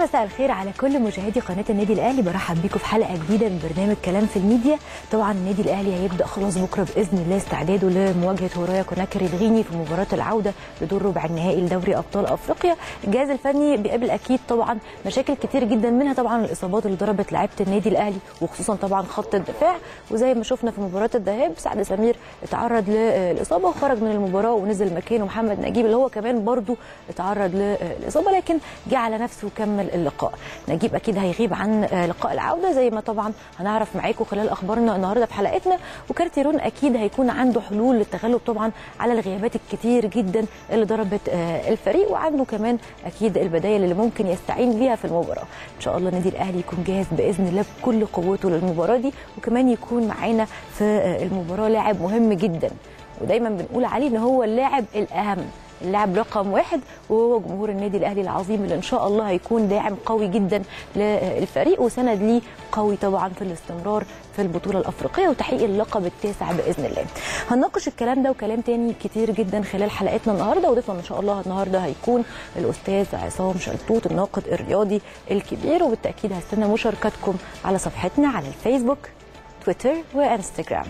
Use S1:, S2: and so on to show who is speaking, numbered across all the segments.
S1: مساء الخير على كل مشاهدي قناه النادي الاهلي برحب بيكم في حلقه جديده من برنامج كلام في الميديا طبعا النادي الاهلي هيبدا خلاص بكره باذن الله استعداده لمواجهه هورايا كوناكري الغيني في مباراه العوده لدور ربع النهائي لدوري ابطال افريقيا الجهاز الفني بيقابل اكيد طبعا مشاكل كتير جدا منها طبعا الاصابات اللي ضربت لعيبه النادي الاهلي وخصوصا طبعا خط الدفاع وزي ما شفنا في مباراه الذهاب سعد سمير اتعرض للاصابه وخرج من المباراه ونزل مكانه محمد نجيب اللي هو كمان برده اتعرض للاصابه لكن جه على نفسه وكمل اللقاء نجيب اكيد هيغيب عن لقاء العوده زي ما طبعا هنعرف معاكم خلال اخبارنا النهارده في حلقتنا وكارتيرون اكيد هيكون عنده حلول للتغلب طبعا على الغيابات الكتير جدا اللي ضربت الفريق وعنده كمان اكيد البدايل اللي ممكن يستعين بيها في المباراه ان شاء الله النادي الاهلي يكون جاهز باذن الله بكل قوته للمباراه دي وكمان يكون معانا في المباراه لاعب مهم جدا ودايما بنقول عليه ان هو اللاعب الاهم اللاعب رقم واحد وهو جمهور النادي الاهلي العظيم اللي ان شاء الله هيكون داعم قوي جدا للفريق وسند ليه قوي طبعا في الاستمرار في البطوله الافريقيه وتحقيق اللقب التاسع باذن الله. هنناقش الكلام ده وكلام تاني كتير جدا خلال حلقتنا النهارده وضيفنا ان شاء الله النهارده هيكون الاستاذ عصام شلتوت الناقد الرياضي الكبير وبالتاكيد هستنى مشاركتكم على صفحتنا على الفيسبوك تويتر وانستجرام.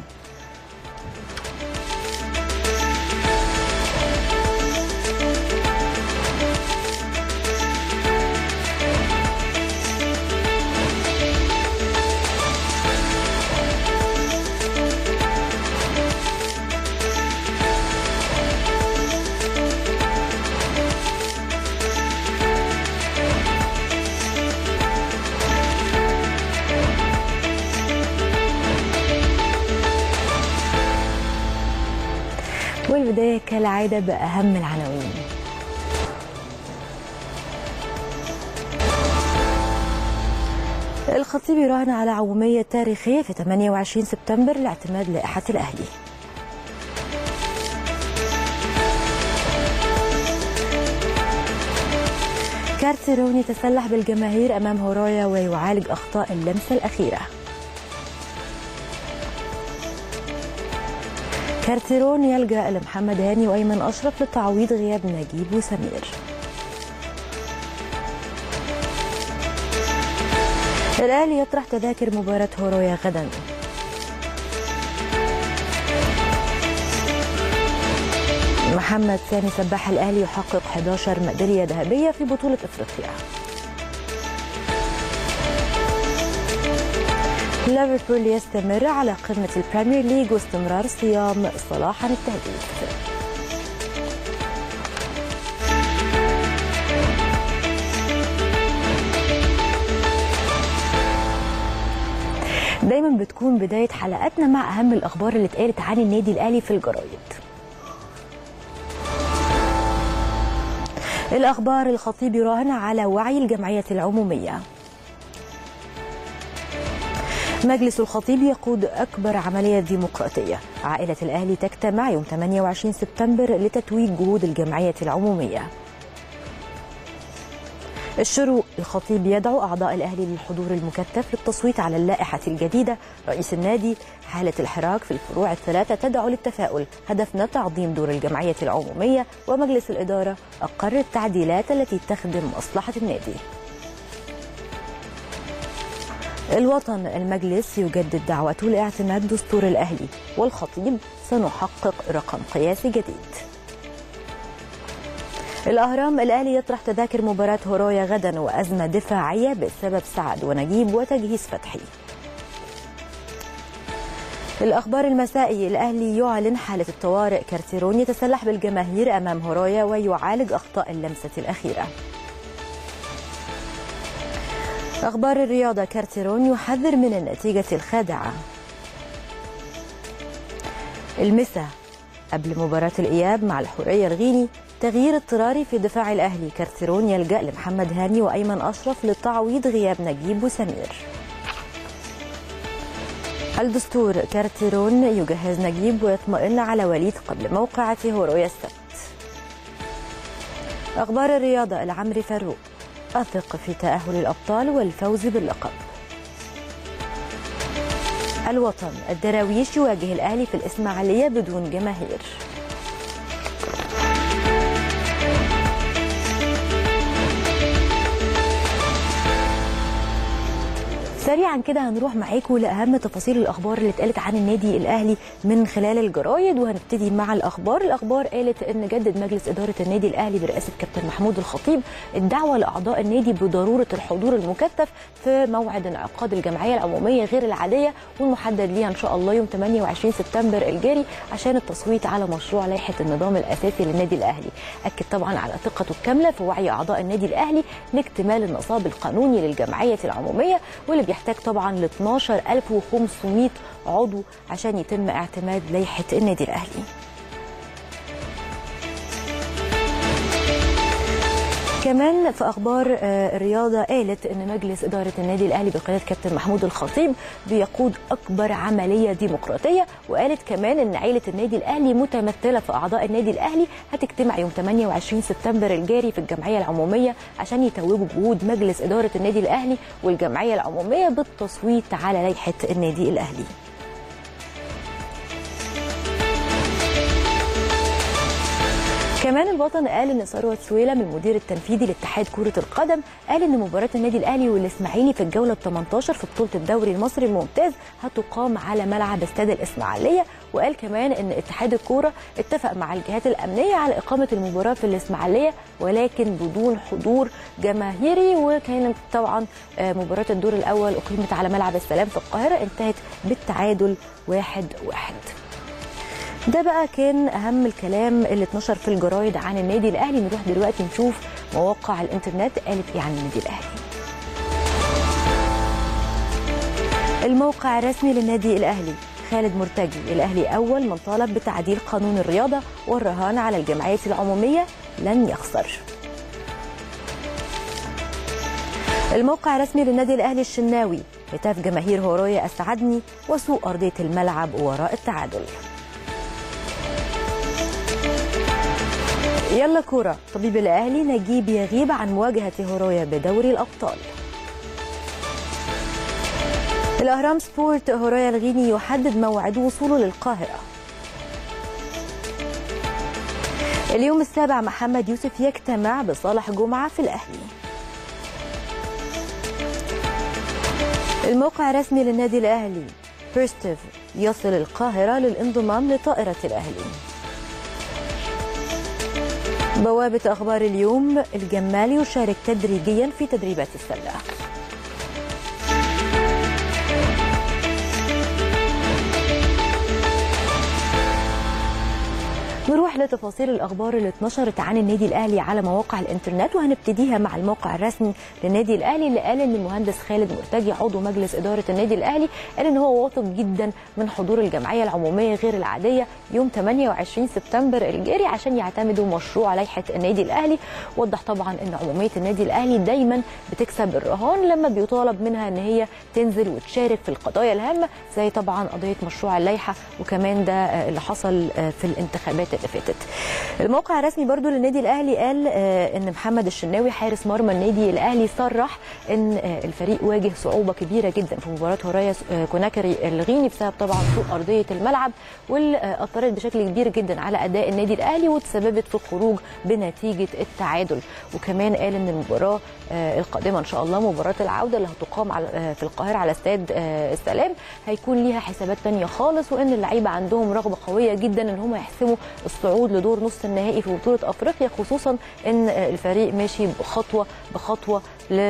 S1: والبداية كالعادة بأهم العناوين الخطيب يراهن على عمومية تاريخية في 28 سبتمبر لاعتماد لائحة الأهلي كارتيرون يتسلح بالجماهير أمام هورايا ويعالج أخطاء اللمسة الأخيرة كارتيرون يلجأ لمحمد هاني وأيمن أشرف لتعويض غياب نجيب وسمير الأهلي يطرح تذاكر مباراة هورويا غدا محمد سامي سباح الأهلي يحقق 11 ميدالية ذهبية في بطولة إفريقيا ليفربول يستمر على قمة البريمير ليج واستمرار صيام صلاح عن التهديد دايما بتكون بداية حلقاتنا مع أهم الأخبار اللي اتقالت عن النادي الأهلي في الجرايد الأخبار الخطيب يراهن على وعي الجمعية العمومية مجلس الخطيب يقود أكبر عملية ديمقراطية عائلة الأهلي تجتمع يوم 28 سبتمبر لتتويج جهود الجمعية العمومية الشروق الخطيب يدعو أعضاء الأهلي للحضور المكثف للتصويت على اللائحة الجديدة رئيس النادي حالة الحراك في الفروع الثلاثة تدعو للتفاؤل هدفنا تعظيم دور الجمعية العمومية ومجلس الإدارة أقر التعديلات التي تخدم مصلحة النادي الوطن المجلس يجدد دعوته لاعتماد دستور الأهلي والخطيب سنحقق رقم قياسي جديد الأهرام الأهلي يطرح تذاكر مباراة هورايا غدا وأزمة دفاعية بسبب سعد ونجيب وتجهيز فتحي الأخبار المسائي الأهلي يعلن حالة الطوارئ كارتيرون يتسلح بالجماهير أمام هورايا ويعالج أخطاء اللمسة الأخيرة أخبار الرياضة كارتيرون يحذر من النتيجة الخادعة المسا قبل مباراة الإياب مع الحرية الغيني تغيير اضطراري في دفاع الأهلي كارتيرون يلجأ لمحمد هاني وأيمن أشرف لتعويض غياب نجيب وسمير الدستور كارتيرون يجهز نجيب ويطمئن على وليد قبل موقعة هورويا السبت أخبار الرياضة العمري فاروق أثق في تأهل الأبطال والفوز باللقب الوطن الدراويش يواجه الأهلي في الإسماعيلية بدون جماهير سريعا كده هنروح معاكم لاهم تفاصيل الاخبار اللي اتقالت عن النادي الاهلي من خلال الجرايد وهنبتدي مع الاخبار الاخبار قالت ان جدد مجلس اداره النادي الاهلي برئاسه كابتن محمود الخطيب الدعوه لاعضاء النادي بضروره الحضور المكثف في موعد انعقاد الجمعيه العموميه غير العاديه والمحدد ليها ان شاء الله يوم 28 سبتمبر الجاري عشان التصويت على مشروع لائحه النظام الاساسي للنادي الاهلي اكد طبعا على ثقته الكامله في وعي اعضاء النادي الاهلي لاكتمال النصاب القانوني للجمعيه العموميه واللي بيحتاج طبعا ل 12500 عضو عشان يتم اعتماد لائحه النادي الاهلي كمان في اخبار الرياضه قالت ان مجلس اداره النادي الاهلي بقياده كابتن محمود الخطيب بيقود اكبر عمليه ديمقراطيه وقالت كمان ان عائله النادي الاهلي متمثله في اعضاء النادي الاهلي هتجتمع يوم 28 سبتمبر الجاري في الجمعيه العموميه عشان يتوجوا جهود مجلس اداره النادي الاهلي والجمعيه العموميه بالتصويت على لائحه النادي الاهلي كمان الوطن قال ان ثروت سويلم المدير التنفيذي لاتحاد كره القدم قال ان مباراه النادي الاهلي والاسماعيلي في الجوله 18 في بطوله الدوري المصري الممتاز هتقام على ملعب استاد الاسماعيليه وقال كمان ان اتحاد الكوره اتفق مع الجهات الامنيه على اقامه المباراه في الاسماعيليه ولكن بدون حضور جماهيري وكانت طبعا مباراه الدور الاول اقيمت على ملعب السلام في القاهره انتهت بالتعادل واحد واحد ده بقى كان اهم الكلام اللي اتنشر في الجرايد عن النادي الاهلي نروح دلوقتي نشوف مواقع الانترنت قالت ايه عن النادي الاهلي الموقع الرسمي للنادي الاهلي خالد مرتجي الاهلي اول من طالب بتعديل قانون الرياضه والرهان على الجمعيه العموميه لن يخسر الموقع الرسمي للنادي الاهلي الشناوي هتاف جماهير هورويا اسعدني وسوء ارضيه الملعب وراء التعادل يلا كورة طبيب الأهلي نجيب يغيب عن مواجهة هورويا بدوري الأبطال الأهرام سبورت هورويا الغيني يحدد موعد وصوله للقاهرة اليوم السابع محمد يوسف يجتمع بصالح جمعة في الأهلي الموقع الرسمي للنادي الأهلي بيرستيف يصل القاهرة للانضمام لطائرة الأهلي بوابة أخبار اليوم الجمال يشارك تدريجيا في تدريبات السلة نروح لتفاصيل الاخبار اللي اتنشرت عن النادي الاهلي على مواقع الانترنت وهنبتديها مع الموقع الرسمي للنادي الاهلي اللي قال ان المهندس خالد مرتجي عضو مجلس اداره النادي الاهلي قال ان هو واثق جدا من حضور الجمعيه العموميه غير العاديه يوم 28 سبتمبر الجاري عشان يعتمدوا مشروع لائحه النادي الاهلي وضح طبعا ان عموميه النادي الاهلي دايما بتكسب الرهان لما بيطالب منها ان هي تنزل وتشارك في القضايا الهامه زي طبعا قضيه مشروع اللائحه وكمان ده اللي حصل في الانتخابات اللي فاتت الموقع الرسمي برضو للنادي الاهلي قال ان محمد الشناوي حارس مرمى النادي الاهلي صرح ان الفريق واجه صعوبه كبيره جدا في مباراه هورايا كوناكري الغيني بسبب طبعا سوء ارضيه الملعب واللي اثرت بشكل كبير جدا على اداء النادي الاهلي وتسببت في الخروج بنتيجه التعادل وكمان قال ان المباراه القادمه ان شاء الله مباراه العوده اللي هتقام على في القاهره على استاد السلام هيكون ليها حسابات ثانيه خالص وان اللعيبه عندهم رغبه قويه جدا ان هم يحسموا الصعود لدور نص النهائي في بطوله افريقيا خصوصا ان الفريق ماشي خطوه بخطوه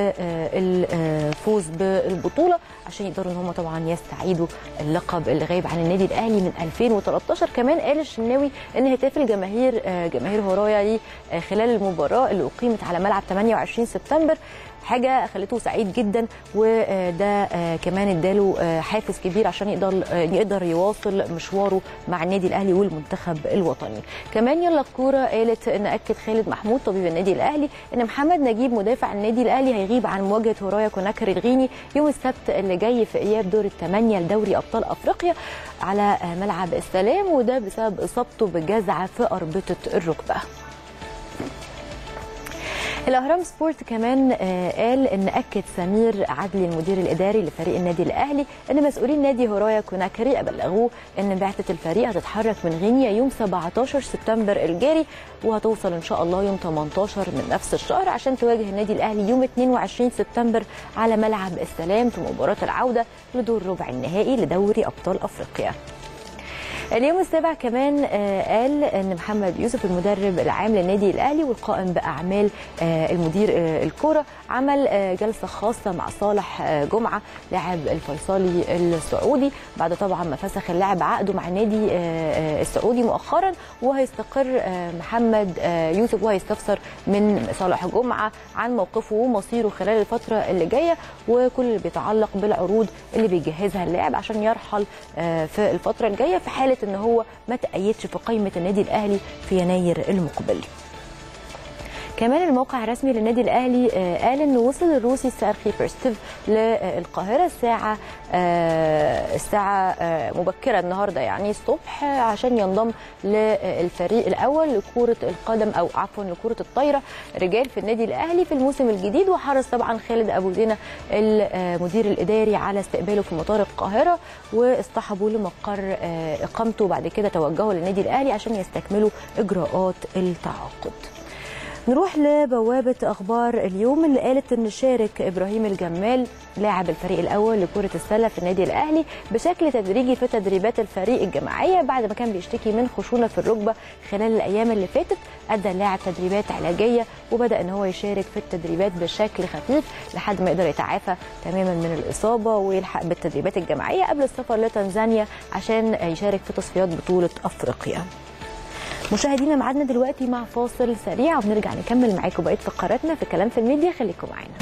S1: للفوز بالبطوله عشان يقدروا ان هم طبعا يستعيدوا اللقب اللي غايب عن النادي الاهلي من 2013 كمان قال الشناوي ان هتاف الجماهير جماهير هورايا دي خلال المباراه اللي اقيمت على ملعب 28 سبتمبر حاجه خلته سعيد جدا وده كمان اداله حافز كبير عشان يقدر يقدر يواصل مشواره مع النادي الاهلي والمنتخب الوطني كمان يلا الكوره قالت ان اكد خالد محمود طبيب النادي الاهلي ان محمد نجيب مدافع النادي الاهلي هيغيب عن مواجهه هورايا كوناكري الغيني يوم السبت اللي جاي في اياب دور الثمانيه لدوري ابطال افريقيا على ملعب السلام وده بسبب اصابته بجزعه في اربطه الركبه الاهرام سبورت كمان آه، قال ان اكد سمير عدلي المدير الاداري لفريق النادي الاهلي ان مسؤولين نادي هورايا كوناكري ابلغوه ان بعثه الفريق هتتحرك من غينيا يوم 17 سبتمبر الجاري وهتوصل ان شاء الله يوم 18 من نفس الشهر عشان تواجه النادي الاهلي يوم 22 سبتمبر على ملعب السلام في مباراه العوده لدور ربع النهائي لدوري ابطال افريقيا اليوم السابع كمان آه، قال ان محمد يوسف المدرب العام للنادي الاهلي والقائم باعمال آه، المدير آه، الكوره عمل آه، جلسه خاصه مع صالح آه، جمعه لاعب الفيصلي السعودي بعد طبعا ما فسخ اللاعب عقده مع النادي آه، آه، السعودي مؤخرا وهيستقر آه، محمد آه، يوسف وهيستفسر من صالح جمعه عن موقفه ومصيره خلال الفتره اللي جايه وكل اللي بيتعلق بالعروض اللي بيجهزها اللاعب عشان يرحل آه، في الفتره الجايه في حاله ان هو ما تأيدش في قائمه النادي الاهلي في يناير المقبل. كمان الموقع الرسمي للنادي الاهلي آه، قال انه وصل الروسي سارخي بيرستيف للقاهره الساعه آه، الساعه آه، مبكره النهارده يعني الصبح آه، عشان ينضم للفريق الاول لكره القدم او عفوا لكره الطايره رجال في النادي الاهلي في الموسم الجديد وحرص طبعا خالد ابو زينه المدير الاداري على استقباله في مطار القاهره واصطحبوا لمقر آه، اقامته وبعد كده توجهوا للنادي الاهلي عشان يستكملوا اجراءات التعاقد. نروح لبوابة أخبار اليوم اللي قالت إن شارك إبراهيم الجمال لاعب الفريق الأول لكرة السلة في النادي الأهلي بشكل تدريجي في تدريبات الفريق الجماعية بعد ما كان بيشتكي من خشونة في الركبة خلال الأيام اللي فاتت أدى اللاعب تدريبات علاجية وبدأ إن هو يشارك في التدريبات بشكل خفيف لحد ما يقدر يتعافى تماما من الإصابة ويلحق بالتدريبات الجماعية قبل السفر لتنزانيا عشان يشارك في تصفيات بطولة أفريقيا. مشاهدينا معادنا دلوقتي مع فاصل سريع وبنرجع نكمل معاكم بقيه فقراتنا في كلام في الميديا خليكم معانا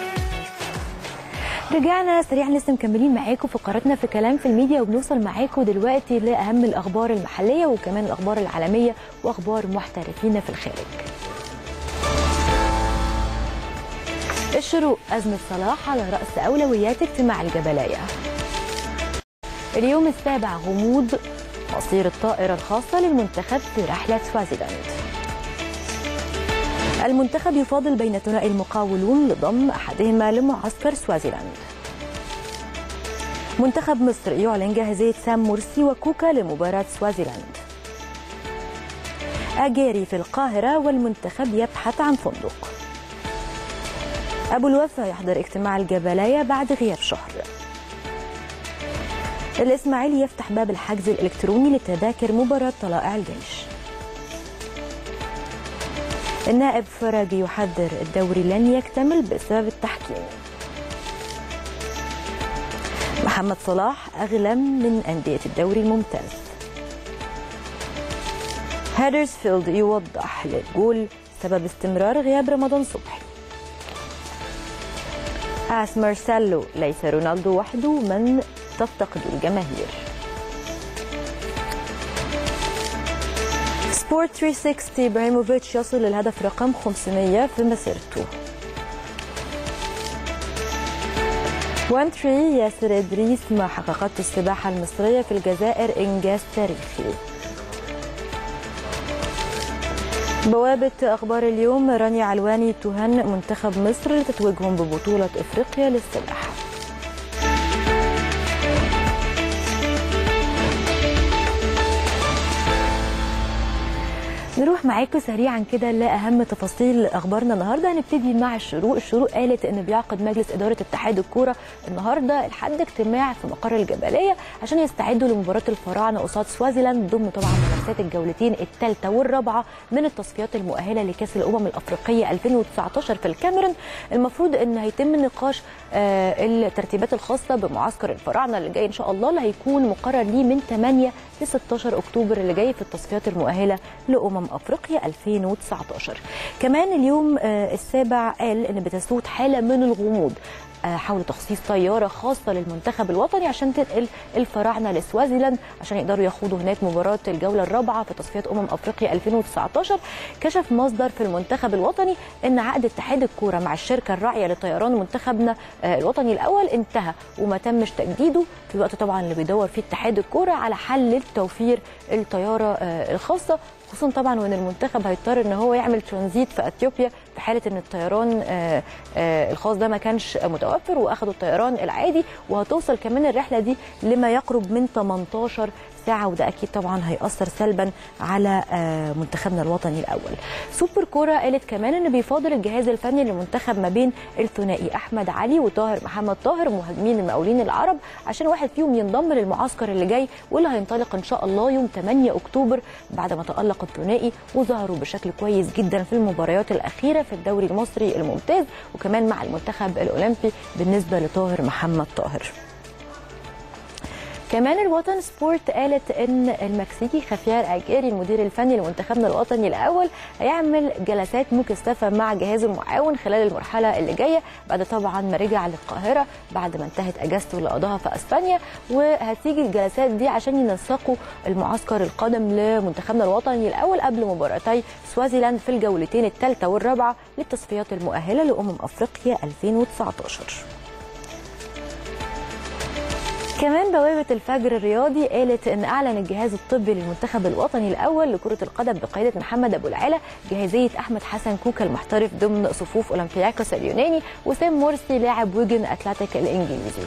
S1: رجعنا سريعا لسه مكملين معاكم فقراتنا في كلام في الميديا وبنوصل معاكم دلوقتي لاهم الاخبار المحليه وكمان الاخبار العالميه واخبار محترفين في الخارج الشروق أزمة صلاح على رأس أولويات اجتماع الجبلاية اليوم السابع غموض مصير الطائرة الخاصة للمنتخب في رحلة سوازيلاند المنتخب يفاضل بين ثنائي المقاولون لضم أحدهما لمعسكر سوازيلاند منتخب مصر يعلن جاهزية سام مرسي وكوكا لمباراة سوازيلاند أجاري في القاهرة والمنتخب يبحث عن فندق أبو الوفا يحضر اجتماع الجبلاية بعد غياب شهر الإسماعيلي يفتح باب الحجز الإلكتروني لتذاكر مباراة طلائع الجيش النائب فرج يحذر الدوري لن يكتمل بسبب التحكيم محمد صلاح أغلى من أندية الدوري الممتاز هادرسفيلد يوضح للجول سبب استمرار غياب رمضان صبحي آس مارسيلو ليس رونالدو وحده من تفتقد الجماهير سبورت 360 ابراهيموفيتش يصل للهدف رقم 500 في مسيرته 1 3 ياسر ادريس ما حققته السباحه المصريه في الجزائر انجاز تاريخي بوابة أخبار اليوم رانيا علواني تهنئ منتخب مصر لتتويجهم ببطولة إفريقيا للسباحة نروح معاكم سريعا كده لاهم تفاصيل اخبارنا النهارده هنبتدي مع الشروق الشروق قالت ان بيعقد مجلس اداره اتحاد الكوره النهارده لحد اجتماع في مقر الجبليه عشان يستعدوا لمباراه الفراعنه قصاد سوازيلاند ضمن طبعا منافسات الجولتين الثالثه والرابعه من التصفيات المؤهله لكاس الامم الافريقيه 2019 في الكاميرون المفروض ان هيتم نقاش آه الترتيبات الخاصه بمعسكر الفراعنه اللي جاي ان شاء الله اللي هيكون مقرر ليه من 8 ل 16 اكتوبر اللي جاي في التصفيات المؤهله لامم افريقيا 2019 كمان اليوم آه السابع قال ان بتسود حاله من الغموض حول تخصيص طياره خاصه للمنتخب الوطني عشان تنقل الفراعنه لسوازيلاند عشان يقدروا يخوضوا هناك مباراه الجوله الرابعه في تصفيات امم افريقيا 2019 كشف مصدر في المنتخب الوطني ان عقد اتحاد الكوره مع الشركه الراعيه لطيران منتخبنا الوطني الاول انتهى وما تمش تجديده في الوقت طبعا اللي بيدور فيه اتحاد الكوره على حل لتوفير الطياره الخاصه خصوصا طبعا وان المنتخب هيضطر ان هو يعمل ترانزيت في اثيوبيا في حاله ان الطيران آه، آه، الخاص ده ما كانش متوفر واخدوا الطيران العادي وهتوصل كمان الرحله دي لما يقرب من 18 ساعه وده اكيد طبعا هياثر سلبا على آه، منتخبنا الوطني الاول سوبر كوره قالت كمان ان بيفاضل الجهاز الفني للمنتخب ما بين الثنائي احمد علي وطاهر محمد طاهر مهاجمين المقاولين العرب عشان واحد فيهم ينضم للمعسكر اللي جاي واللي هينطلق ان شاء الله يوم 8 اكتوبر بعد ما تالق الثنائي وظهروا بشكل كويس جدا في المباريات الاخيره في الدوري المصري الممتاز وكمان مع المنتخب الاولمبي بالنسبه لطاهر محمد طاهر كمان الوطن سبورت قالت ان المكسيكي خافيار اجيري المدير الفني لمنتخبنا الوطني الاول هيعمل جلسات مكثفه مع جهازه المعاون خلال المرحله اللي جايه بعد طبعا ما رجع للقاهره بعد ما انتهت اجازته اللي قضاها في اسبانيا وهتيجي الجلسات دي عشان ينسقوا المعسكر القادم لمنتخبنا الوطني الاول قبل مباراتي سوازيلاند في الجولتين الثالثه والرابعه للتصفيات المؤهله لامم افريقيا 2019 كمان بوابة الفجر الرياضي قالت ان اعلن الجهاز الطبي للمنتخب الوطني الاول لكرة القدم بقيادة محمد ابو العلا جاهزية احمد حسن كوكا المحترف ضمن صفوف اولمبياكوس اليوناني وسام مرسي لاعب ويجن اتلتيك الانجليزي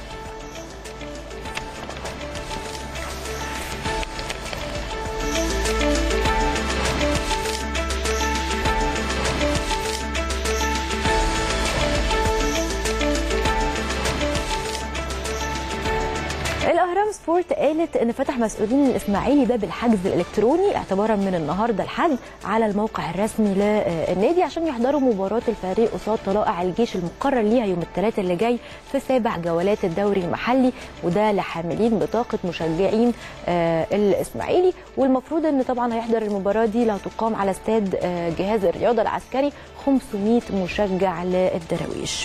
S1: الاهرام سبورت قالت ان فتح مسؤولين الاسماعيلي باب الحجز الالكتروني اعتبارا من النهارده الحد على الموقع الرسمي للنادي عشان يحضروا مباراه الفريق قصاد طلائع الجيش المقرر ليها يوم الثلاثاء اللي جاي في سابع جولات الدوري المحلي وده لحاملين بطاقه مشجعين آه، الاسماعيلي والمفروض ان طبعا هيحضر المباراه دي اللي هتقام على استاد آه، جهاز الرياضه العسكري 500 مشجع للدراويش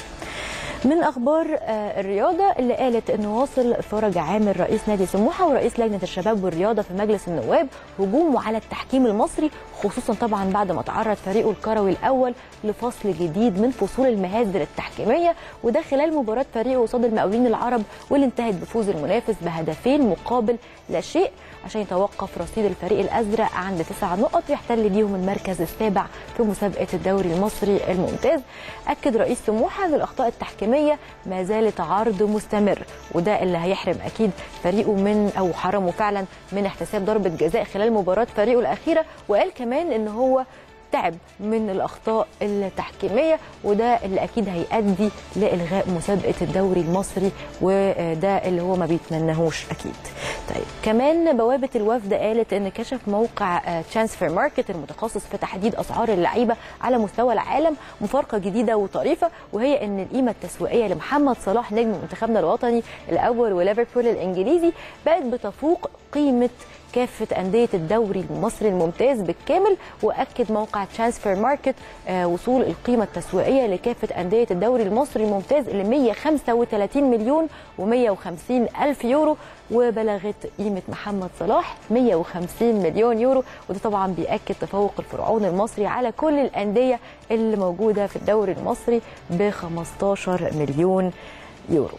S1: من اخبار آه، الرياضه اللي قالت انه واصل فرج عامر رئيس نادي سموحه ورئيس لجنه الشباب والرياضه في مجلس النواب هجومه على التحكيم المصري خصوصا طبعا بعد ما تعرض فريقه الكروي الاول لفصل جديد من فصول المهازل التحكيميه وده خلال مباراه فريقه قصاد المقاولين العرب واللي انتهت بفوز المنافس بهدفين مقابل لا شيء عشان يتوقف رصيد الفريق الازرق عند تسع نقط يحتل بيهم المركز السابع في مسابقه الدوري المصري الممتاز اكد رئيس سموحه ان الاخطاء التحكيميه ما زالت عرض مستمر وده اللي هيحرم اكيد فريقه من او حرمه فعلا من احتساب ضربه جزاء خلال مباراه فريقه الاخيره وقال كمان ان هو تعب من الاخطاء التحكيميه وده اللي اكيد هيؤدي لالغاء مسابقه الدوري المصري وده اللي هو ما بيتمناهوش اكيد. طيب كمان بوابه الوفد قالت ان كشف موقع ترانسفير ماركت المتخصص في تحديد اسعار اللعيبه على مستوى العالم مفارقه جديده وطريفه وهي ان القيمه التسويقيه لمحمد صلاح نجم منتخبنا الوطني الاول وليفربول الانجليزي بقت بتفوق قيمه كافه انديه الدوري المصري الممتاز بالكامل واكد موقع ترانسفير ماركت آه، وصول القيمه التسويقيه لكافه انديه الدوري المصري الممتاز ل 135 مليون و150 الف يورو وبلغت قيمه محمد صلاح 150 مليون يورو وده طبعا بياكد تفوق الفرعون المصري على كل الانديه اللي موجوده في الدوري المصري ب 15 مليون يورو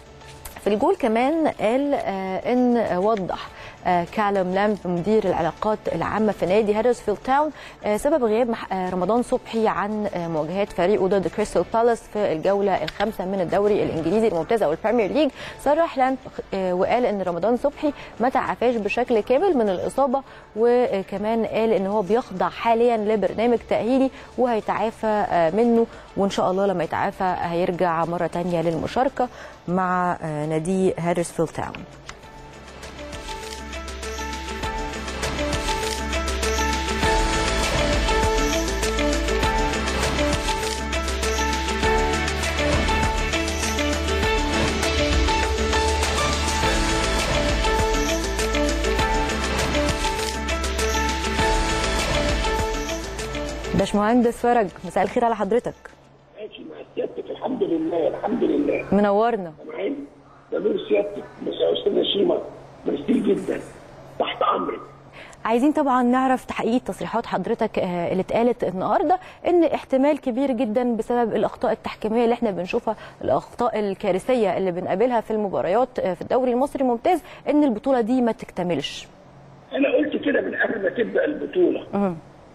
S1: في الجول كمان قال آه، ان وضح آه، كالوم لامب مدير العلاقات العامه في نادي هدرسفيلد تاون آه، سبب غياب مح- آه، رمضان صبحي عن آه، مواجهات فريقه ضد كريستال بالاس في الجوله الخامسه من الدوري الانجليزي الممتاز او البريمير ليج صرح لامب آه، وقال ان رمضان صبحي ما تعافاش بشكل كامل من الاصابه وكمان قال ان هو بيخضع حاليا لبرنامج تاهيلي وهيتعافى آه، منه وان شاء الله لما يتعافى هيرجع مره تانية للمشاركه مع آه، نادي هدرسفيلد تاون باشمهندس فرج مساء الخير على حضرتك
S2: ماشي مع سيادتك الحمد لله الحمد لله
S1: منورنا
S2: سامعين ده نور سيادتك بس يا استاذه شيماء ميرسي جدا تحت امرك
S1: عايزين طبعا نعرف تحقيق تصريحات حضرتك آه، اللي اتقالت النهارده ان احتمال كبير جدا بسبب الاخطاء التحكيميه اللي احنا بنشوفها الاخطاء الكارثيه اللي بنقابلها في المباريات آه، في الدوري المصري الممتاز ان البطوله دي ما تكتملش
S2: انا قلت كده من قبل ما تبدا البطوله
S1: مم.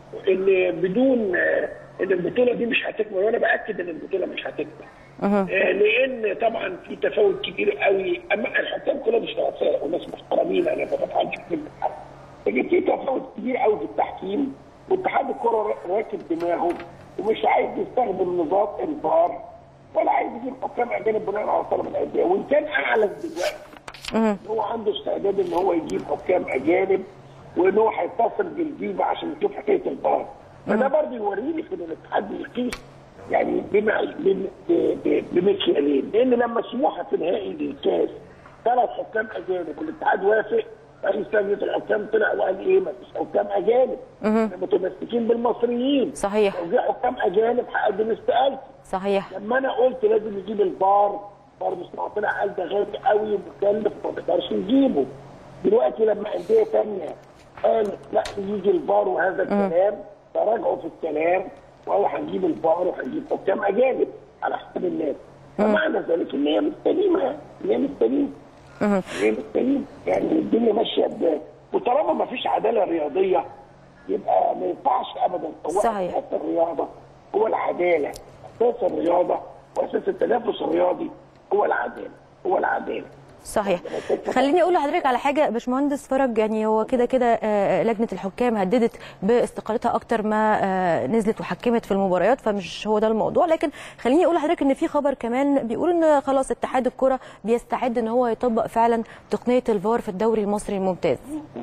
S2: ان بدون آه، ان البطوله دي مش هتكمل وانا باكد ان البطوله مش هتكمل آه، لان طبعا في تفاوت كبير قوي اما الحكام كلها مش شرفاء وناس محترمين انا ما بفهمش في الحق لكن في تفاوت كبير قوي في التحكيم واتحاد الكره راكب دماغه ومش عايز يستخدم نظام الفار ولا عايز يجيب حكام اجانب بناء على طلب الانديه وان كان اعلن دلوقتي إن هو عنده استعداد ان هو يجيب حكام اجانب وان هو هيتصل بالفيفا عشان يشوف حكايه الفار فده برضه يوريني في ان الاتحاد بيقيس يعني بمع- بم- ب- ب- بمكيالين لان لما سموحه في نهائي الكاس ثلاث حكام اجانب والاتحاد وافق رئيس لجنه الحكام طلع وقال ايه ما فيش حكام اجانب احنا متمسكين بالمصريين
S1: صحيح.
S2: لو جه حكام اجانب هقدم استقالتي
S1: صحيح
S2: لما انا قلت لازم نجيب الفار برضه اسمع طلع قال ده غالي قوي ومكلف وما نقدرش نجيبه دلوقتي لما انديه ثانيه قالت لا يجي الفار وهذا الكلام تراجعوا في الكلام وقالوا هنجيب الفار وهنجيب حكام اجانب على حساب الناس فمعنى ذلك ان هي مش سليمه يعني هي مش سليمه هي مش سليمه يعني الدنيا ماشيه ب وطالما ما فيش عداله رياضيه يبقى ما ينفعش ابدا هو
S1: صحيح.
S2: اساس الرياضه هو العداله اساس الرياضه واساس التنافس الرياضي هو العداله هو العداله
S1: صحيح خليني اقول لحضرتك على حاجه باشمهندس فرج يعني هو كده كده آه، لجنه الحكام هددت باستقالتها اكتر ما آه، نزلت وحكمت في المباريات فمش هو ده الموضوع لكن خليني اقول لحضرتك ان في خبر كمان بيقول ان خلاص اتحاد الكره بيستعد ان هو يطبق فعلا تقنيه الفار في الدوري المصري الممتاز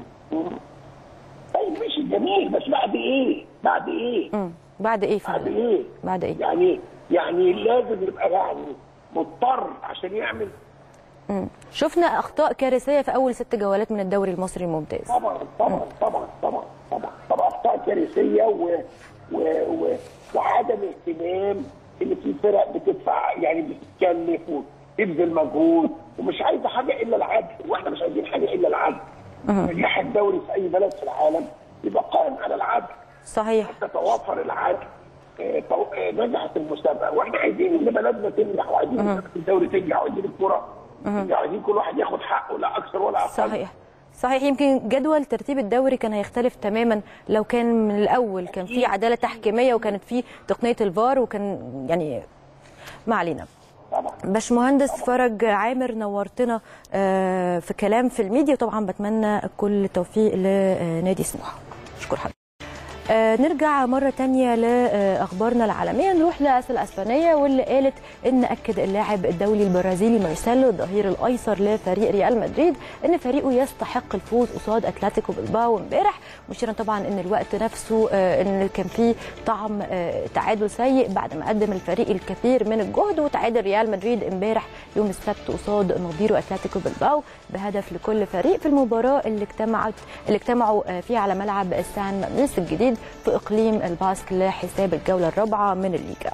S2: طيب ماشي جميل بس بعد ايه؟ بعد ايه؟
S1: مم. بعد ايه
S2: بعد
S1: فعلا
S2: ايه؟
S1: بعد ايه
S2: يعني يعني لازم يبقى يعني مضطر عشان يعمل
S1: مم. شفنا اخطاء كارثيه في اول ست جولات من الدوري المصري الممتاز
S2: طبعا طبعا طبعا طبعا طبعا طبعا اخطاء كارثيه و و و وعدم اهتمام ان في فرق بتدفع يعني بتتكلف وتبذل مجهود ومش عايزه حاجه الا العدل واحنا مش عايزين حاجه الا العدل نجاح الدوري في اي بلد في العالم يبقى قائم على العدل
S1: صحيح
S2: تتوافر العدل آه، تو- آه، نجحت المسابقه واحنا عايزين ان بلدنا تنجح وعايزين مسابقه الدوري تنجح وعايزين الكره تنجح وعايزين كل واحد ياخد حقه لا اكثر ولا اقل
S1: صحيح صحيح يمكن جدول ترتيب الدوري كان هيختلف تماما لو كان من الاول كان في عداله تحكيميه وكانت في تقنيه الفار وكان يعني ما علينا
S2: طبعا
S1: باشمهندس فرج عامر نورتنا آه، في كلام في الميديا وطبعا بتمنى كل التوفيق لنادي سموحه اشكر حضرتك آه، نرجع مرة تانية لأخبارنا العالمية نروح لأس الأسبانية واللي قالت إن أكد اللاعب الدولي البرازيلي مارسيلو الظهير الأيسر لفريق ريال مدريد إن فريقه يستحق الفوز قصاد أتلتيكو بلباو امبارح مشيرا طبعا إن الوقت نفسه آه، إن كان فيه طعم آه، تعادل سيء بعد ما قدم الفريق الكثير من الجهد وتعادل ريال مدريد امبارح يوم السبت قصاد نظيره أتلتيكو بلباو بهدف لكل فريق في المباراة اللي اجتمعت اللي اجتمعوا آه، فيها على ملعب سان ماميس الجديد في اقليم الباسك لحساب الجوله الرابعه من الليجا.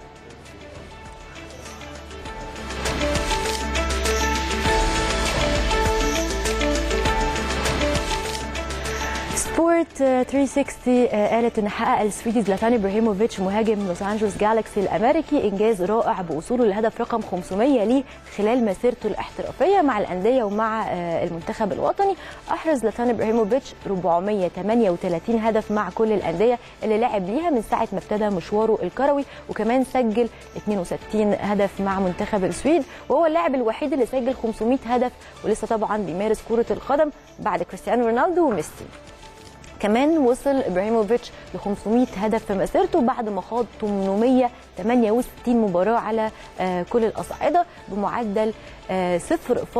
S1: سبورت 360 قالت ان حقق السويدي زلاتان ابراهيموفيتش مهاجم لوس انجلوس جالاكسي الامريكي انجاز رائع بوصوله للهدف رقم 500 ليه خلال مسيرته الاحترافيه مع الانديه ومع آه، المنتخب الوطني احرز زلاتان ابراهيموفيتش 438 هدف مع كل الانديه اللي لعب ليها من ساعه ما ابتدى مشواره الكروي وكمان سجل 62 هدف مع منتخب السويد وهو اللاعب الوحيد اللي سجل 500 هدف ولسه طبعا بيمارس كره القدم بعد كريستيانو رونالدو وميسي كمان وصل ابراهيموفيتش ل 500 هدف في مسيرته بعد ما خاض 868 مباراه على آه، كل الاصعده بمعدل آه، 0.57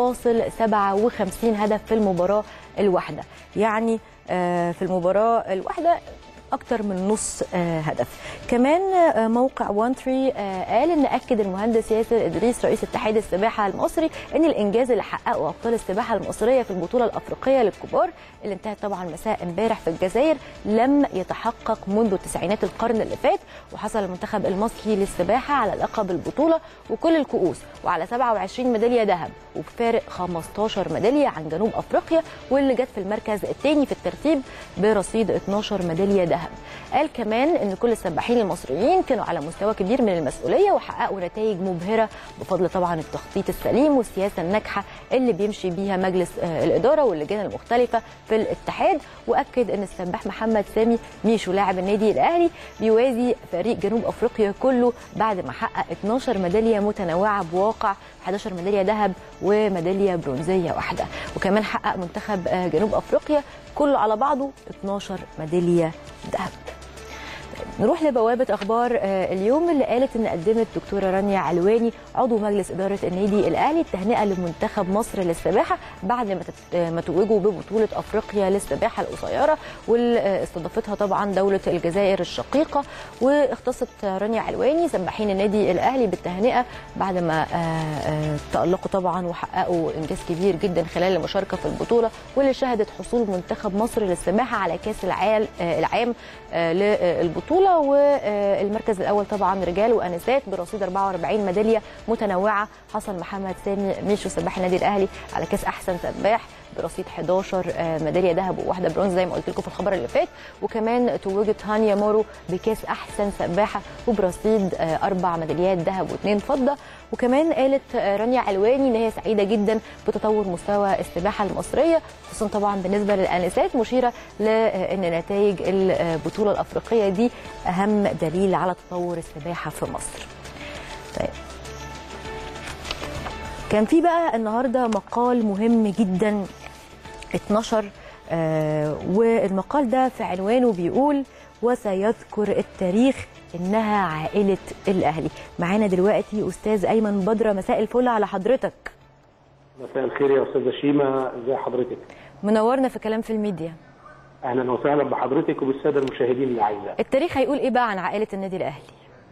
S1: هدف في المباراه الواحده يعني آه، في المباراه الواحده اكتر من نص آه، هدف كمان آه، موقع وان تري قال ان اكد المهندس ياسر ادريس رئيس اتحاد السباحه المصري ان الانجاز اللي حققه ابطال السباحه المصريه في البطوله الافريقيه للكبار اللي انتهت طبعا مساء امبارح في الجزائر لم يتحقق منذ تسعينات القرن اللي فات وحصل المنتخب المصري للسباحه على لقب البطوله وكل الكؤوس وعلى 27 ميداليه ذهب وبفارق 15 ميداليه عن جنوب افريقيا واللي جت في المركز الثاني في الترتيب برصيد 12 ميداليه ذهب قال كمان ان كل السباحين المصريين كانوا على مستوى كبير من المسؤوليه وحققوا نتائج مبهره بفضل طبعا التخطيط السليم والسياسه الناجحه اللي بيمشي بيها مجلس الاداره واللجان المختلفه في الاتحاد واكد ان السباح محمد سامي ميشو لاعب النادي الاهلي بيوازي فريق جنوب افريقيا كله بعد ما حقق 12 ميداليه متنوعه بواقع 11 ميداليه ذهب وميداليه برونزيه واحده وكمان حقق منتخب جنوب افريقيا كله على بعضه 12 ميداليه ذهب نروح لبوابة أخبار اليوم اللي قالت إن قدمت دكتورة رانيا علواني عضو مجلس إدارة النادي الأهلي التهنئة لمنتخب مصر للسباحة بعد ما توجوا ببطولة أفريقيا للسباحة القصيرة واللي استضافتها طبعا دولة الجزائر الشقيقة واختصت رانيا علواني سباحين النادي الأهلي بالتهنئة بعد ما تألقوا طبعا وحققوا إنجاز كبير جدا خلال المشاركة في البطولة واللي شهدت حصول منتخب مصر للسباحة على كأس العام للبطولة البطوله والمركز الاول طبعا رجال وانسات برصيد 44 ميداليه متنوعه حصل محمد سامي ميشو سباح النادي الاهلي على كاس احسن سباح برصيد 11 ميداليه ذهب وواحده برونز زي ما قلت لكم في الخبر اللي فات وكمان توجت هانيا مورو بكاس احسن سباحه وبرصيد اربع ميداليات ذهب واثنين فضه وكمان قالت رانيا علواني ان هي سعيده جدا بتطور مستوى السباحه المصريه خصوصا طبعا بالنسبه للانسات مشيره لان نتائج البطوله الافريقيه دي اهم دليل على تطور السباحه في مصر. طيب كان في بقى النهارده مقال مهم جدا اتنشر آه والمقال ده في عنوانه بيقول وسيذكر التاريخ انها عائله الاهلي معانا دلوقتي استاذ ايمن بدره مساء الفل على حضرتك
S3: مساء الخير يا استاذه شيماء ازي حضرتك
S1: منورنا في كلام في الميديا
S3: اهلا وسهلا بحضرتك وبالساده المشاهدين الاعزاء
S1: التاريخ هيقول ايه بقى عن عائله النادي الاهلي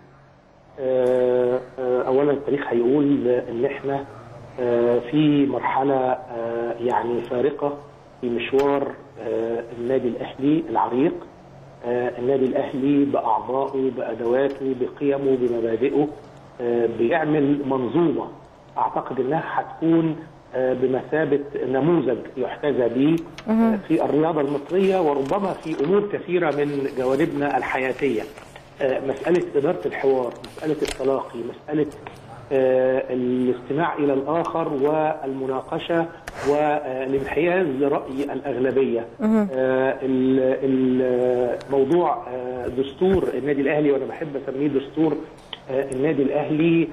S3: آه آه اولا التاريخ هيقول ان احنا آه في مرحله يعني فارقه في مشوار النادي الاهلي العريق النادي الاهلي باعضائه بادواته بقيمه بمبادئه بيعمل منظومه اعتقد انها هتكون بمثابه نموذج يحتذى به في الرياضه المصريه وربما في امور كثيره من جوانبنا الحياتيه مساله اداره الحوار مساله التلاقي مساله الاستماع الى الاخر والمناقشه والانحياز راي الاغلبيه الموضوع دستور النادي الاهلي وانا بحب اسميه دستور النادي الاهلي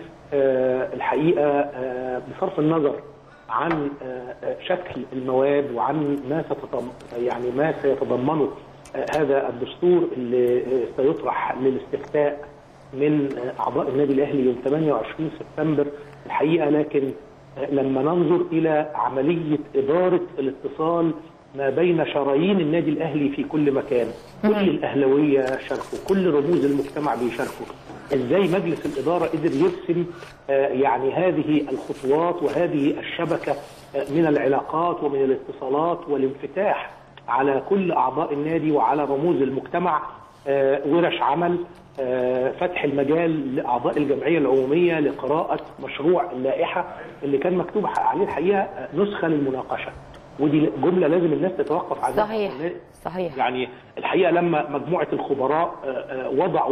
S3: الحقيقه بصرف النظر عن شكل المواد وعن ما يعني ما سيتضمنه هذا الدستور اللي سيطرح للاستفتاء من اعضاء النادي الاهلي يوم 28 سبتمبر الحقيقه لكن لما ننظر الى عمليه اداره الاتصال ما بين شرايين النادي الاهلي في كل مكان كل الاهلاويه شاركوا كل رموز المجتمع بيشاركوا ازاي مجلس الاداره قدر يرسم يعني هذه الخطوات وهذه الشبكه من العلاقات ومن الاتصالات والانفتاح على كل اعضاء النادي وعلى رموز المجتمع ورش عمل فتح المجال لاعضاء الجمعيه العموميه لقراءه مشروع اللائحه اللي كان مكتوب عليه الحقيقه نسخه للمناقشه ودي جمله لازم الناس تتوقف عنها
S1: صحيح صحيح
S3: يعني الحقيقه لما مجموعه الخبراء وضعوا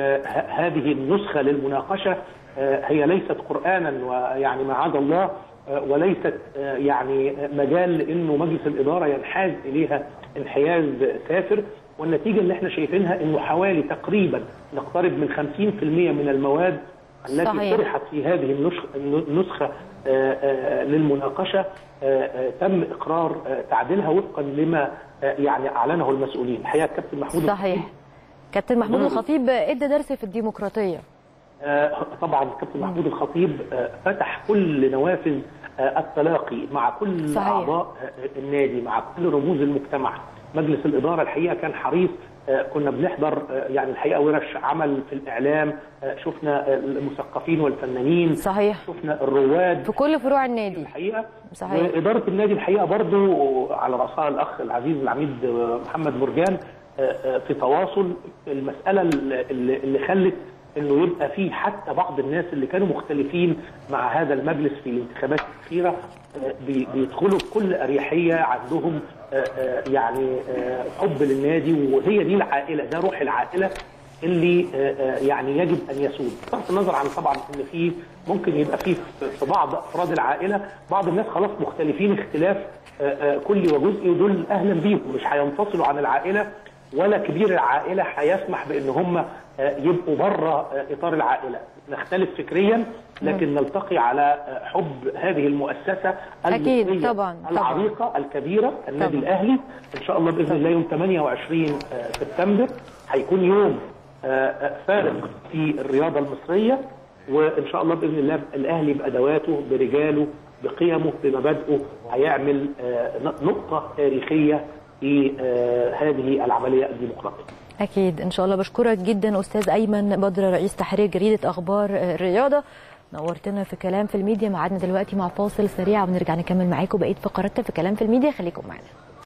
S3: هذه النسخه للمناقشه هي ليست قرانا ويعني معاذ الله وليست يعني مجال انه مجلس الاداره ينحاز اليها انحياز سافر والنتيجه اللي احنا شايفينها انه حوالي تقريبا نقترب من 50% من المواد التي
S1: صحيح.
S3: طرحت في هذه النسخه للمناقشه تم اقرار تعديلها وفقا لما يعني اعلنه المسؤولين الحقيقه الكابتن محمود
S1: صحيح كابتن محمود الخطيب ادى درس في الديمقراطيه
S3: طبعا الكابتن محمود الخطيب فتح كل نوافذ التلاقي مع كل
S1: صحيح.
S3: اعضاء النادي مع كل رموز المجتمع مجلس الاداره الحقيقه كان حريص كنا بنحضر يعني الحقيقه ورش عمل في الاعلام شفنا المثقفين والفنانين
S1: صحيح
S3: شفنا الرواد
S1: في كل فروع النادي
S3: الحقيقه
S1: صحيح.
S3: واداره النادي الحقيقه برضو على راسها الاخ العزيز العميد محمد مرجان في تواصل المساله اللي اللي خلت انه يبقى في حتى بعض الناس اللي كانوا مختلفين مع هذا المجلس في الانتخابات الاخيره بي- بيدخلوا بكل اريحيه عندهم آه، آه، يعني آه، حب للنادي وهي دي العائله ده روح العائله اللي آه، آه، يعني يجب ان يسود بصرف النظر عن طبعا ان في ممكن يبقى في في بعض افراد العائله بعض الناس خلاص مختلفين اختلاف آه، آه، كلي وجزئي ودول اهلا بيهم مش هينفصلوا عن العائله ولا كبير العائله هيسمح بان هم آه، يبقوا بره آه، اطار العائله نختلف فكريا لكن نلتقي على آه، حب هذه المؤسسه
S1: أكيد،
S3: المصرية
S1: طبعاً، طبعاً.
S3: العريقه الكبيره النادي
S1: طبعاً.
S3: الاهلي ان شاء الله باذن الله يوم 28 آه، سبتمبر هيكون يوم آه، آه، فارق في الرياضه المصريه وان شاء الله باذن الله الاهلي بادواته برجاله بقيمه بمبادئه هيعمل آه، نقطه تاريخيه في آه، هذه العمليه الديمقراطيه.
S1: اكيد ان شاء الله بشكرك جدا استاذ ايمن بدر رئيس تحرير جريده اخبار الرياضه نورتنا في كلام في الميديا معادنا دلوقتي مع فاصل سريع ونرجع نكمل معاكم بقيه فقراتنا في كلام في الميديا خليكم معانا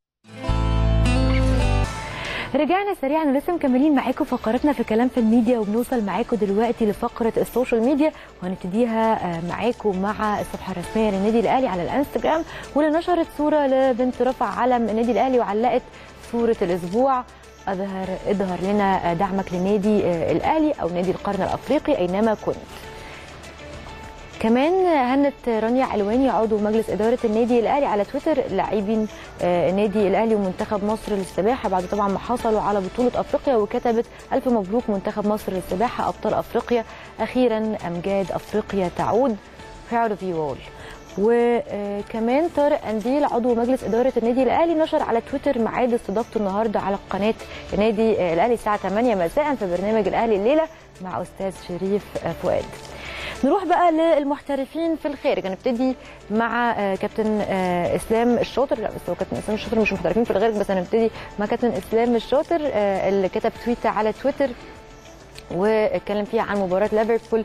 S1: رجعنا سريعا ولسه مكملين معاكم فقراتنا في كلام في الميديا وبنوصل معاكم دلوقتي لفقره السوشيال ميديا وهنبتديها آه، معاكم مع الصفحه الرسميه للنادي الاهلي على الانستجرام واللي نشرت صوره لبنت رفع علم النادي الاهلي وعلقت صوره الاسبوع اظهر اظهر لنا دعمك لنادي آه، الاهلي او نادي القرن الافريقي اينما كنت كمان هنت رانيا علواني عضو مجلس اداره النادي الاهلي على تويتر لاعبين آه، نادي الاهلي ومنتخب مصر للسباحه بعد طبعا ما حصلوا على بطوله افريقيا وكتبت الف مبروك منتخب مصر للسباحه ابطال افريقيا اخيرا امجاد افريقيا تعود proud of you all وكمان طارق انديل عضو مجلس اداره النادي الاهلي نشر على تويتر ميعاد استضافته النهارده على قناه النادي آه، الاهلي الساعه 8 مساء في برنامج الاهلي الليله مع استاذ شريف آه، فؤاد نروح بقى للمحترفين في الخارج هنبتدي مع آه، كابتن آه، اسلام الشاطر لا بس هو كابتن اسلام الشاطر مش محترفين في الخارج بس هنبتدي مع كابتن اسلام الشاطر آه، اللي كتب تويته على تويتر واتكلم فيها عن مباراة ليفربول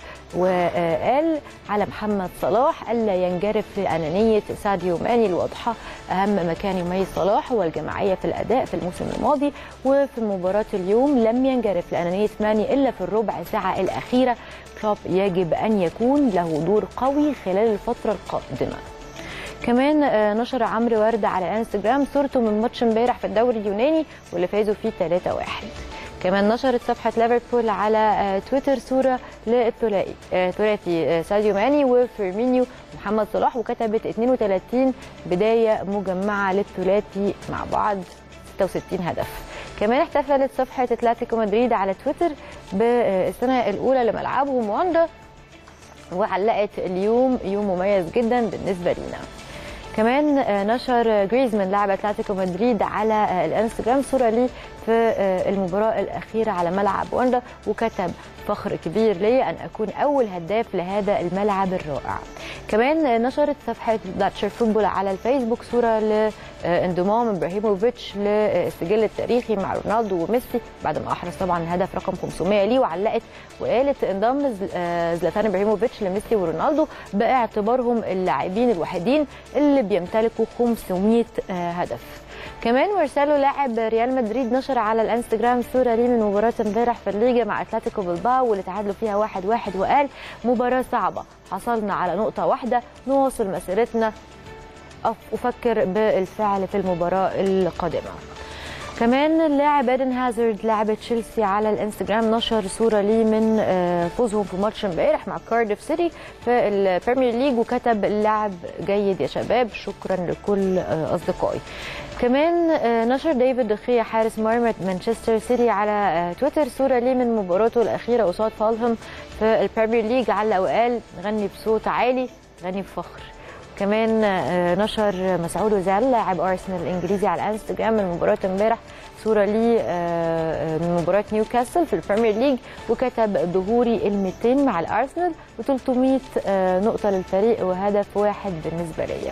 S1: وقال على محمد صلاح ألا ينجرف في أنانية ساديو ماني الواضحة أهم مكان يميز صلاح هو الجماعية في الأداء في الموسم الماضي وفي مباراة اليوم لم ينجرف لأنانية ماني إلا في الربع ساعة الأخيرة كلوب يجب أن يكون له دور قوي خلال الفترة القادمة كمان آه، نشر عمرو ورد على انستجرام صورته من ماتش امبارح في الدوري اليوناني واللي فازوا فيه 3-1 كمان نشرت صفحة ليفربول على آه، تويتر صورة للثلاثي آه، ثلاثي آه، ساديو ماني وفيرمينيو ومحمد صلاح وكتبت 32 بداية مجمعة للثلاثي مع بعض 66 هدف كمان احتفلت صفحة اتلتيكو مدريد على تويتر بالسنة الأولى لملعبهم واندا وعلقت اليوم يوم مميز جدا بالنسبة لينا كمان آه، نشر جريزمان لاعب اتلتيكو مدريد على آه، الانستجرام صوره ليه في آه، المباراه الاخيره على ملعب واندا وكتب فخر كبير لي ان اكون اول هداف لهذا الملعب الرائع. كمان آه، نشرت صفحه داتشر فوتبول على الفيسبوك صوره لانضمام ابراهيموفيتش للسجل التاريخي مع رونالدو وميسي بعد ما احرز طبعا الهدف رقم 500 ليه وعلقت وقالت انضم زل- آه، زلاتان ابراهيموفيتش لميسي ورونالدو باعتبارهم اللاعبين الوحيدين اللي بيمتلكوا 500 آه، هدف. كمان مارسيلو لاعب ريال مدريد نشر على الانستجرام صوره ليه من مباراه امبارح في الليجا مع اتلتيكو بلباو واللي تعادلوا فيها واحد واحد وقال مباراه صعبه حصلنا على نقطه واحده نواصل مسيرتنا أف- افكر بالفعل في المباراه القادمه كمان اللاعب ايدن هازارد لاعب تشيلسي على الانستجرام نشر صوره ليه من آه، فوزهم في ماتش امبارح مع كارديف سيتي في البريمير ليج وكتب اللاعب جيد يا شباب شكرا لكل آه، اصدقائي كمان آه، نشر ديفيد دخيا حارس مرمى مانشستر سيتي على آه، تويتر صوره ليه من مباراته الاخيره قصاد فالهام في البريمير ليج علق وقال غني بصوت عالي غني بفخر كمان آه، نشر مسعود وزال لاعب ارسنال الانجليزي على الانستجرام من مباراه امبارح صوره ليه آه، من مباراه نيوكاسل في البريمير ليج وكتب ظهوري ال 200 مع الارسنال و300 نقطه للفريق وهدف واحد بالنسبه ليا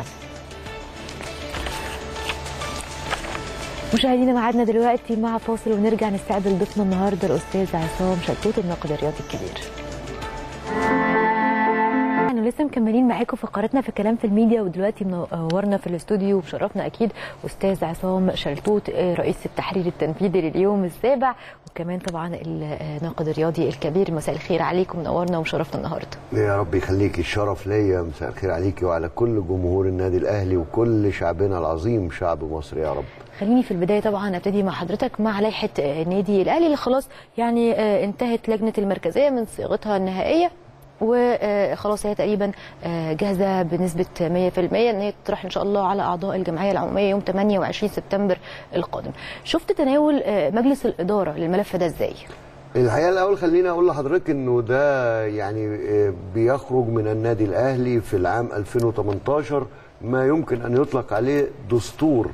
S1: مشاهدينا معادنا دلوقتي مع فاصل ونرجع نستقبل ضيفنا النهارده الاستاذ عصام شلتوت الناقد الرياضي الكبير. اهلا كنا لسه مكملين معاكم فقراتنا في كلام في الميديا ودلوقتي منورنا في الاستوديو وشرفنا اكيد استاذ عصام شلتوت رئيس التحرير التنفيذي لليوم السابع وكمان طبعا الناقد الرياضي الكبير مساء الخير عليكم منورنا ومشرفنا النهارده
S4: يا رب يخليكي الشرف ليا مساء الخير عليكي وعلى كل جمهور النادي الاهلي وكل شعبنا العظيم شعب مصر يا رب
S1: خليني في البدايه طبعا ابتدي مع حضرتك مع لائحه النادي الاهلي اللي خلاص يعني انتهت لجنه المركزيه من صياغتها النهائيه وخلاص هي تقريبا جاهزه بنسبه 100% ان هي تطرح ان شاء الله على اعضاء الجمعيه العموميه يوم 28 سبتمبر القادم. شفت تناول مجلس الاداره للملف ده ازاي؟
S4: الحقيقه الاول خليني اقول لحضرتك انه ده يعني بيخرج من النادي الاهلي في العام 2018 ما يمكن ان يطلق عليه دستور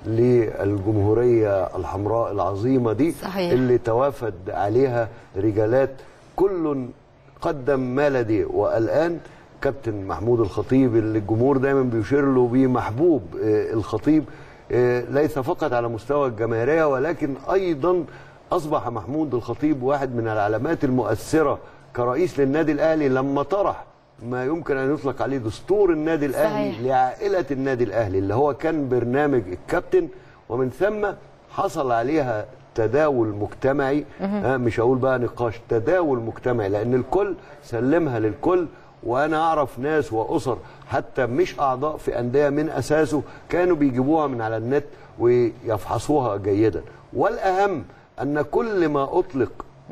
S4: للجمهوريه الحمراء العظيمه دي
S1: صحيح.
S4: اللي توافد عليها رجالات كل قدم ما لديه والان كابتن محمود الخطيب اللي الجمهور دايما بيشير له بمحبوب الخطيب ليس فقط على مستوى الجماهيريه ولكن ايضا اصبح محمود الخطيب واحد من العلامات المؤثره كرئيس للنادي الاهلي لما طرح ما يمكن ان يطلق عليه دستور النادي الاهلي
S1: صحيح.
S4: لعائله النادي الاهلي اللي هو كان برنامج الكابتن ومن ثم حصل عليها تداول مجتمعي آه مش هقول بقى نقاش تداول مجتمعي لان الكل سلمها للكل وانا اعرف ناس واسر حتى مش اعضاء في انديه من اساسه كانوا بيجيبوها من على النت ويفحصوها جيدا والاهم ان كل ما اطلق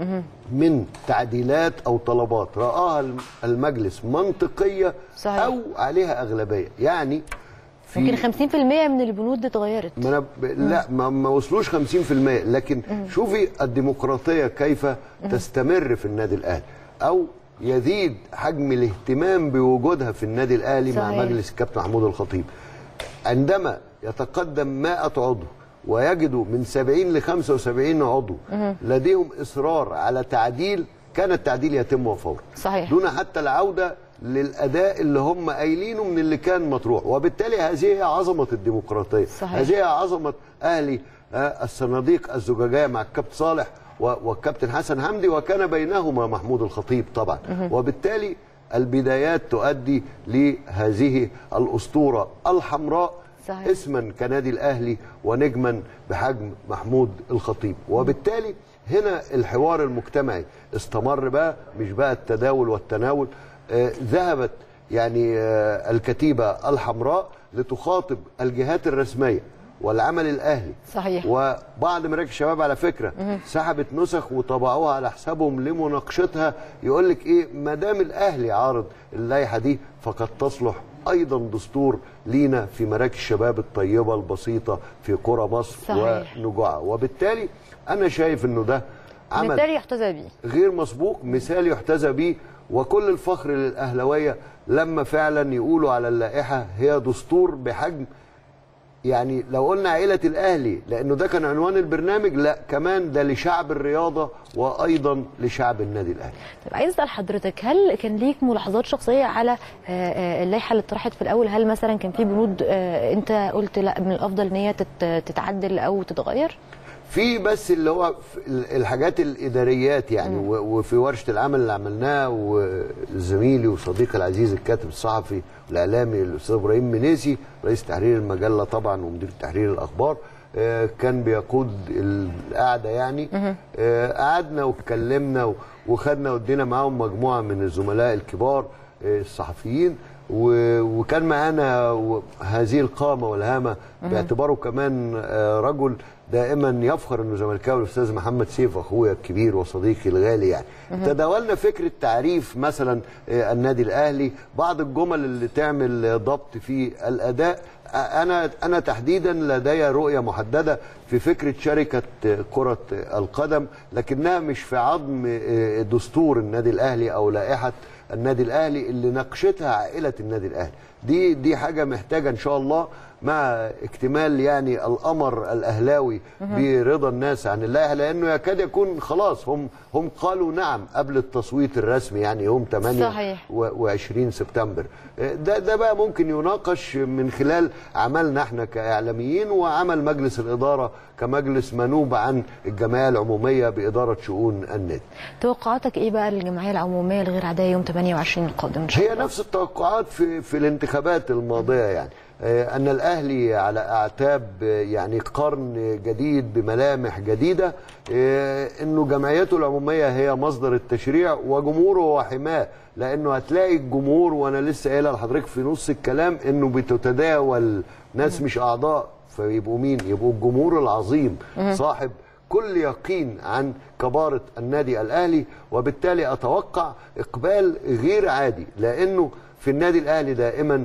S4: من تعديلات او طلبات راها المجلس منطقيه
S1: صحيح.
S4: او عليها اغلبيه يعني
S1: في يمكن 50% من البنود اتغيرت
S4: ما أنا ب... لا ما, ما وصلوش 50% لكن شوفي الديمقراطيه كيف تستمر في النادي الاهلي او يزيد حجم الاهتمام بوجودها في النادي الاهلي مع
S1: صحيح.
S4: مجلس الكابتن محمود الخطيب عندما يتقدم 100 عضو ويجدوا من 70 ل 75 عضو لديهم اصرار على تعديل كان التعديل يتم فورا
S1: صحيح.
S4: دون حتى العوده للاداء اللي هم قايلينه من اللي كان مطروح وبالتالي هذه هي عظمه الديمقراطيه
S1: صحيح.
S4: هذه هي عظمه اهلي آه، الصناديق الزجاجيه مع الكابتن صالح و- والكابتن حسن حمدي وكان بينهما محمود الخطيب طبعا وبالتالي البدايات تؤدي لهذه الاسطوره الحمراء
S1: صحيح.
S4: اسما كنادي الاهلي ونجما بحجم محمود الخطيب وبالتالي هنا الحوار المجتمعي استمر بقى مش بقى التداول والتناول آه، ذهبت يعني آه، الكتيبه الحمراء لتخاطب الجهات الرسميه والعمل الاهلي
S1: صحيح.
S4: وبعض مراكز الشباب على فكره سحبت نسخ وطبعوها على حسابهم لمناقشتها يقول لك ايه ما دام الاهلي عارض اللائحه دي فقد تصلح ايضا دستور لينا في مراكز الشباب الطيبه البسيطه في قرى مصر
S1: صحيح.
S4: ونجوعها وبالتالي انا شايف انه ده عمل
S1: بالتالي يحتذى بيه
S4: غير مسبوق مثال يحتذى به وكل الفخر للاهلاويه لما فعلا يقولوا على اللائحه هي دستور بحجم يعني لو قلنا عائله الاهلي لانه ده كان عنوان البرنامج لا كمان ده لشعب الرياضه وايضا لشعب النادي الاهلي
S1: طب عايز اسال حضرتك هل كان ليك ملاحظات شخصيه على آه، آه، اللائحه اللي اتطرحت في الاول هل مثلا كان في بنود آه، انت قلت لا من الافضل ان هي تت- تتعدل او تتغير
S4: في بس اللي هو في ال- الحاجات الاداريات يعني و- وفي ورشه العمل اللي عملناها وزميلي وصديقي العزيز الكاتب الصحفي الاعلامي الاستاذ ابراهيم منيسي رئيس تحرير المجله طبعا ومدير تحرير الاخبار آه، كان بيقود القعده يعني آه، قعدنا واتكلمنا و- وخدنا ودينا معاهم مجموعه من الزملاء الكبار آه، الصحفيين و- وكان معانا و- هذه القامه والهامه باعتباره كمان آه، رجل دائما يفخر انه زملكاوي الاستاذ محمد سيف اخويا الكبير وصديقي الغالي يعني تداولنا فكره تعريف مثلا آه، النادي الاهلي بعض الجمل اللي تعمل آه، ضبط في الاداء آه، انا انا تحديدا لدي رؤيه محدده في فكره شركه آه، كره آه، القدم لكنها مش في عظم آه، دستور النادي الاهلي او لائحه النادي الاهلي اللي ناقشتها عائله النادي الاهلي دي دي حاجه محتاجه ان شاء الله مع اكتمال يعني الامر الاهلاوي برضا الناس عن اللائحه لانه يكاد يكون خلاص هم هم قالوا نعم قبل التصويت الرسمي يعني يوم 8
S1: صحيح.
S4: و20 سبتمبر ده ده بقى ممكن يناقش من خلال عملنا احنا كاعلاميين وعمل مجلس الاداره كمجلس منوب عن الجمعيه العموميه باداره شؤون النادي
S1: توقعاتك ايه بقى للجمعيه العموميه الغير عاديه يوم 28 القادم ان شاء
S4: هي نفس التوقعات في في الانتخابات الماضيه يعني آه، ان الاهلي على اعتاب آه، يعني قرن جديد بملامح جديده آه، انه جمعيته العموميه هي مصدر التشريع وجمهوره هو حماه لانه هتلاقي الجمهور وانا لسه قايلها لحضرتك في نص الكلام انه بتتداول ناس مش اعضاء فيبقوا مين؟ يبقوا الجمهور العظيم صاحب كل يقين عن كبارة النادي الأهلي وبالتالي أتوقع إقبال غير عادي لأنه في النادي الأهلي دائما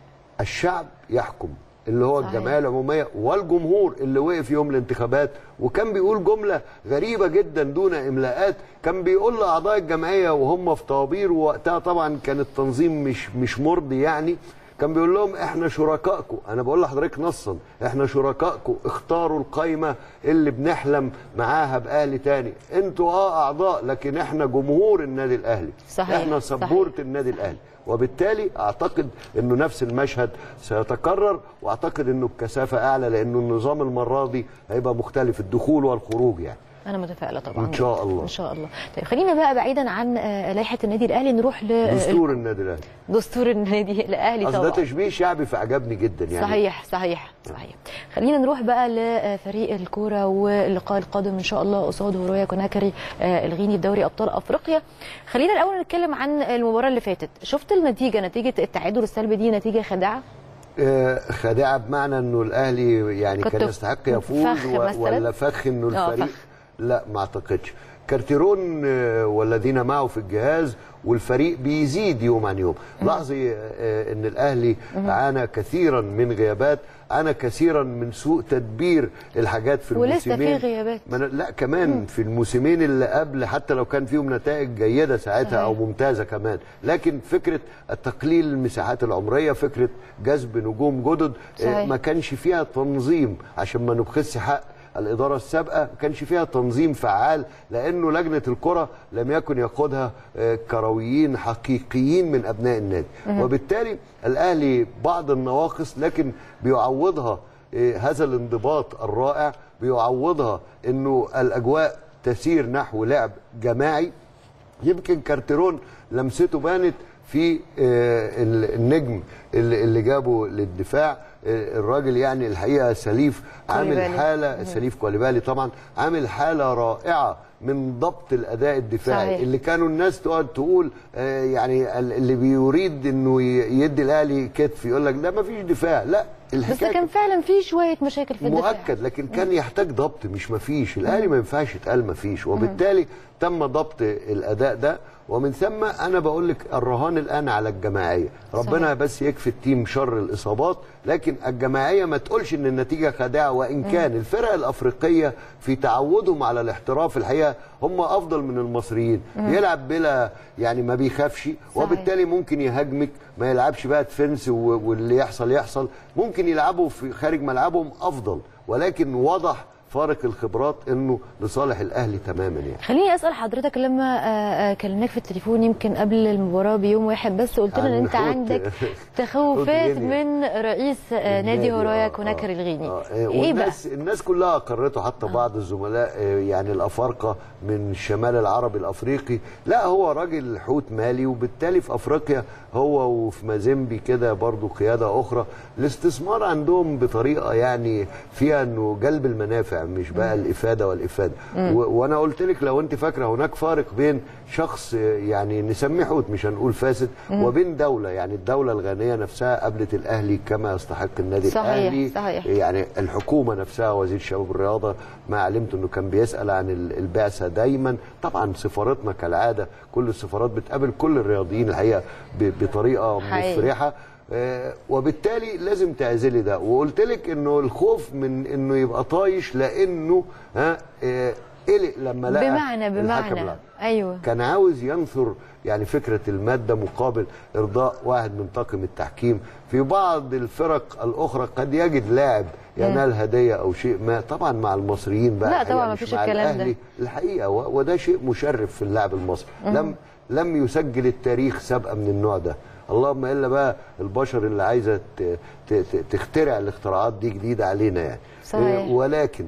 S4: الشعب يحكم اللي هو
S1: صحيح.
S4: الجمعيه العموميه والجمهور اللي وقف يوم الانتخابات وكان بيقول جمله غريبه جدا دون املاءات كان بيقول لاعضاء الجمعيه وهم في طوابير ووقتها طبعا كان التنظيم مش مش مرضي يعني كان بيقول لهم احنا شركائكم انا بقول لحضرتك نصا احنا شركائكم اختاروا القايمه اللي بنحلم معاها باهلي تاني انتوا اه اعضاء لكن احنا جمهور النادي الاهلي
S1: صحيح،
S4: احنا
S1: صحيح.
S4: سبورت النادي الاهلي وبالتالي اعتقد انه نفس المشهد سيتكرر واعتقد انه بكثافه اعلى لانه النظام المره دي هيبقى مختلف الدخول والخروج يعني
S1: انا متفائله طبعا
S4: إن شاء الله.
S1: ان شاء الله طيب خلينا بقى بعيدا عن آه، لائحه النادي الاهلي نروح ل
S4: دستور النادي الاهلي
S1: دستور النادي الاهلي
S4: اصل ده
S1: طبعا
S4: تشبيه شعبي فعجبني جدا يعني
S1: صحيح صحيح صحيح خلينا نروح بقى لفريق الكوره واللقاء القادم ان شاء الله قصاد هورويا كوناكري آه، الغيني في دوري ابطال افريقيا خلينا الاول نتكلم عن المباراه اللي فاتت شفت النتيجه نتيجه التعادل السلبي دي نتيجه خادعه
S4: آه، خادعه بمعنى انه الاهلي يعني
S1: كنت
S4: كان يستحق يفوز
S1: فخ
S4: و-
S1: مثلاً؟
S4: ولا فخ انه
S1: آه،
S4: الفريق
S1: فخ.
S4: لا ما اعتقدش كارتيرون آه، والذين معه في الجهاز والفريق بيزيد يوم عن يوم لاحظي آه، ان الاهلي عانى كثيرا من غيابات عانى كثيرا من سوء تدبير الحاجات في
S1: ولسه في
S4: الموسمين
S1: غيابات.
S4: ما أنا- لا كمان في الموسمين اللي قبل حتى لو كان فيهم نتائج جيده ساعتها او
S1: صحيح.
S4: ممتازه كمان لكن فكره التقليل المساحات العمريه فكره جذب نجوم جدد آه،
S1: صحيح.
S4: ما كانش فيها تنظيم عشان ما نبخسش حق الاداره السابقه ما كانش فيها تنظيم فعال لانه لجنه الكره لم يكن يقودها آه، كرويين حقيقيين من ابناء النادي وبالتالي الاهلي بعض النواقص لكن بيعوضها آه، هذا الانضباط الرائع بيعوضها انه الاجواء تسير نحو لعب جماعي يمكن كارتيرون لمسته بانت في آه، ال- النجم اللي اللي جابه للدفاع آه، الراجل يعني الحقيقه سليف عامل
S1: كوليبالي.
S4: حاله سليف كوليبالي طبعا عامل حاله رائعه من ضبط الاداء الدفاعي
S1: صحيح.
S4: اللي كانوا الناس تقعد تقول آه، يعني ال- اللي بيريد انه ي- يدي الاهلي كتف يقول لك ده ما فيش دفاع لا
S1: بس
S4: الحكايه
S1: كان فعلا في شويه مشاكل في الدفاع
S4: مؤكد لكن كان يحتاج ضبط مش مفيش الاهلي ما ينفعش يتقال مفيش وبالتالي تم ضبط الاداء ده ومن ثم انا بقول لك الرهان الان على الجماعيه ربنا
S1: صحيح.
S4: بس يكفي التيم شر الاصابات لكن الجماعيه ما تقولش ان النتيجه خادعه وان كان الفرق الافريقيه في تعودهم على الاحتراف الحقيقه هم افضل من المصريين يلعب بلا يعني ما بيخافش وبالتالي ممكن يهاجمك ما يلعبش بقى ديفنس و- واللي يحصل يحصل ممكن يلعبوا في خارج ملعبهم افضل ولكن وضح فارق الخبرات انه لصالح الاهلي تماما يعني
S1: خليني اسال حضرتك لما آه، آه، كلمناك في التليفون يمكن قبل المباراه بيوم واحد بس قلت لنا ان
S4: عن
S1: انت
S4: حوت-
S1: عندك
S4: حوت
S1: تخوفات
S4: غينيا.
S1: من رئيس آه، نادي
S4: النادي،
S1: هورايا
S4: آه،
S1: كوناكر
S4: آه،
S1: الغيني
S4: آه،
S1: ايه بقى
S4: والناس الناس كلها اقرته حتى بعض الزملاء آه، يعني الافارقه من الشمال العربي الافريقي لا هو راجل حوت مالي وبالتالي في افريقيا هو وفي مازيمبي كده برضو قياده اخرى الاستثمار عندهم بطريقه يعني فيها انه جلب المنافع مش بقى الافاده والافاده و- وانا قلت لك لو انت فاكره هناك فارق بين شخص آه، يعني نسميه حوت مش هنقول فاسد وبين دوله يعني الدوله الغانيه نفسها قابلت الاهلي كما يستحق النادي
S1: صحيح،
S4: الاهلي
S1: صحيح.
S4: يعني الحكومه نفسها وزير الشباب والرياضه ما علمت انه كان بيسال عن ال- البعثه دايما طبعا سفارتنا كالعاده كل السفارات بتقابل كل الرياضيين الحقيقه ب- بطريقه
S1: حقيقي.
S4: مفرحه آه، وبالتالي لازم تعزلي ده وقلت لك انه الخوف من انه يبقى طايش لانه ها آه، قلق لما لقى
S1: بمعنى
S4: الحكم
S1: بمعنى
S4: لعب.
S1: ايوه
S4: كان عاوز ينثر يعني فكرة المادة مقابل إرضاء واحد من طاقم التحكيم في بعض الفرق الأخرى قد يجد لاعب ينال هدية أو شيء ما طبعا مع المصريين بقى
S1: لا
S4: الحقيقة
S1: طبعا
S4: مش
S1: مفيش
S4: مع
S1: الكلام ده.
S4: الأهلي الحقيقة و- وده شيء مشرف في اللاعب المصري لم لم يسجل التاريخ سابقة من النوع ده اللهم الا بقى البشر اللي عايزه ت- ت- ت- تخترع الاختراعات دي جديده علينا يعني
S1: صحيح.
S4: ولكن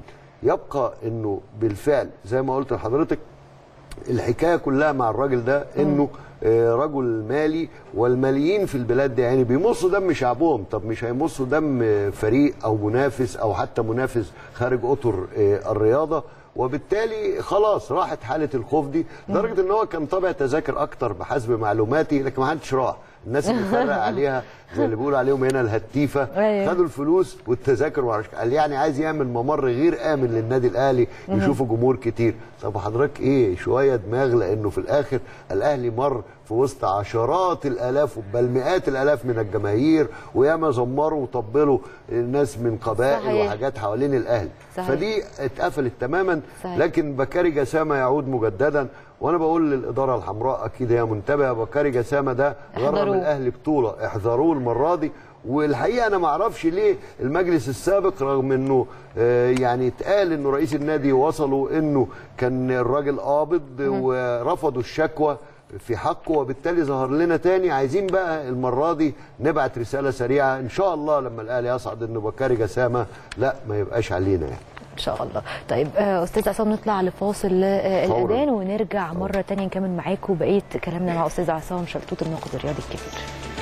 S4: يبقى انه بالفعل زي ما قلت لحضرتك الحكايه كلها مع الراجل ده انه آه، رجل مالي والماليين في البلاد دي يعني بيمصوا دم شعبهم طب مش هيمصوا دم آه، فريق او منافس او حتى منافس خارج اطر آه، الرياضه وبالتالي خلاص راحت حاله الخوف دي لدرجه ان هو كان طابع تذاكر اكتر بحسب معلوماتي لكن ما حدش راح الناس اللي فرق عليها زي اللي بيقولوا عليهم هنا الهتيفه
S1: أيوة.
S4: خدوا الفلوس والتذاكر وعرش. قال يعني عايز يعمل ممر غير امن للنادي الاهلي يشوفوا جمهور كتير طب حضرتك ايه شويه دماغ لانه في الاخر الاهلي مر في وسط عشرات الالاف بل مئات الالاف من الجماهير وياما زمروا وطبلوا الناس من قبائل
S1: صحيح.
S4: وحاجات حوالين الاهلي
S1: صحيح.
S4: فدي اتقفلت تماما
S1: صحيح.
S4: لكن بكاري جسامه يعود مجددا وانا بقول للاداره الحمراء اكيد هي منتبهه بكاري جسامه ده غرم
S1: احذروه.
S4: الاهلي بطوله احذروه المره دي والحقيقه انا ما اعرفش ليه المجلس السابق رغم انه آه، يعني اتقال انه رئيس النادي وصلوا انه كان الراجل قابض ورفضوا الشكوى في حقه وبالتالي ظهر لنا تاني عايزين بقى المره دي نبعت رساله سريعه ان شاء الله لما الاهلي يصعد انه بكاري جسامه لا ما يبقاش علينا يعني
S1: ان شاء الله طيب آه، استاذ عصام نطلع لفاصل آه،
S4: فوراً.
S1: الاذان ونرجع مره تانية نكمل معاكم بقيه كلامنا مع استاذ عصام شلتوت الناقد الرياضي الكبير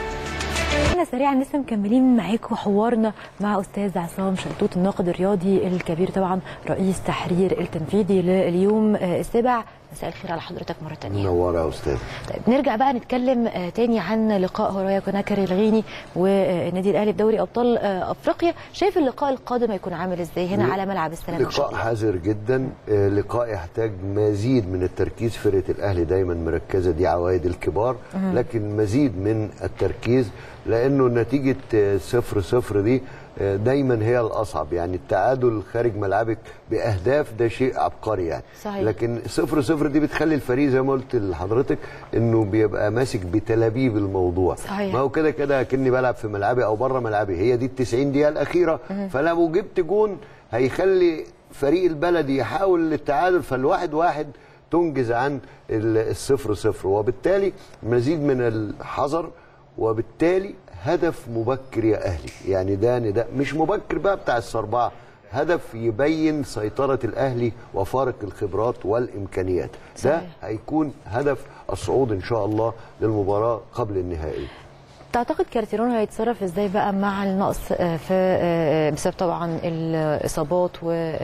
S1: احنا سريعا لسه مكملين معاكم حوارنا مع استاذ عصام شلتوت الناقد الرياضي الكبير طبعا رئيس تحرير التنفيذي لليوم آه، السابع مساء الخير على حضرتك مره تانية
S4: منوره يا استاذ
S1: طيب نرجع بقى نتكلم آه، تاني عن لقاء هورايا كوناكري الغيني والنادي الاهلي في دوري ابطال آه، افريقيا شايف اللقاء القادم هيكون عامل ازاي هنا
S4: ل-
S1: على ملعب السلام إن شاء
S4: لقاء
S1: الله.
S4: حذر جدا آه، لقاء يحتاج مزيد من التركيز فرقه الاهلي دايما مركزه دي عوائد الكبار لكن مزيد من التركيز لانه نتيجه آه، صفر صفر دي آه، دايما هي الاصعب يعني التعادل خارج ملعبك باهداف ده شيء عبقري يعني
S1: صحيح.
S4: لكن صفر صفر دي بتخلي الفريق زي ما قلت لحضرتك انه بيبقى ماسك بتلابيب الموضوع
S1: صحيح.
S4: ما هو كده كده كاني بلعب في ملعبي او بره ملعبي هي دي ال 90 دقيقه الاخيره فلو جبت جون هيخلي فريق البلدي يحاول التعادل فالواحد واحد تنجز عن ال- الصفر صفر وبالتالي مزيد من الحذر وبالتالي هدف مبكر يا اهلي يعني ده نداء مش مبكر بقى بتاع السربعه هدف يبين سيطرة الأهلي وفارق الخبرات والإمكانيات ده
S1: صحيح.
S4: هيكون هدف الصعود إن شاء الله للمباراة قبل النهائي
S1: تعتقد كارتيرون هيتصرف ازاي بقى مع النقص آه، في آه، بسبب طبعا الاصابات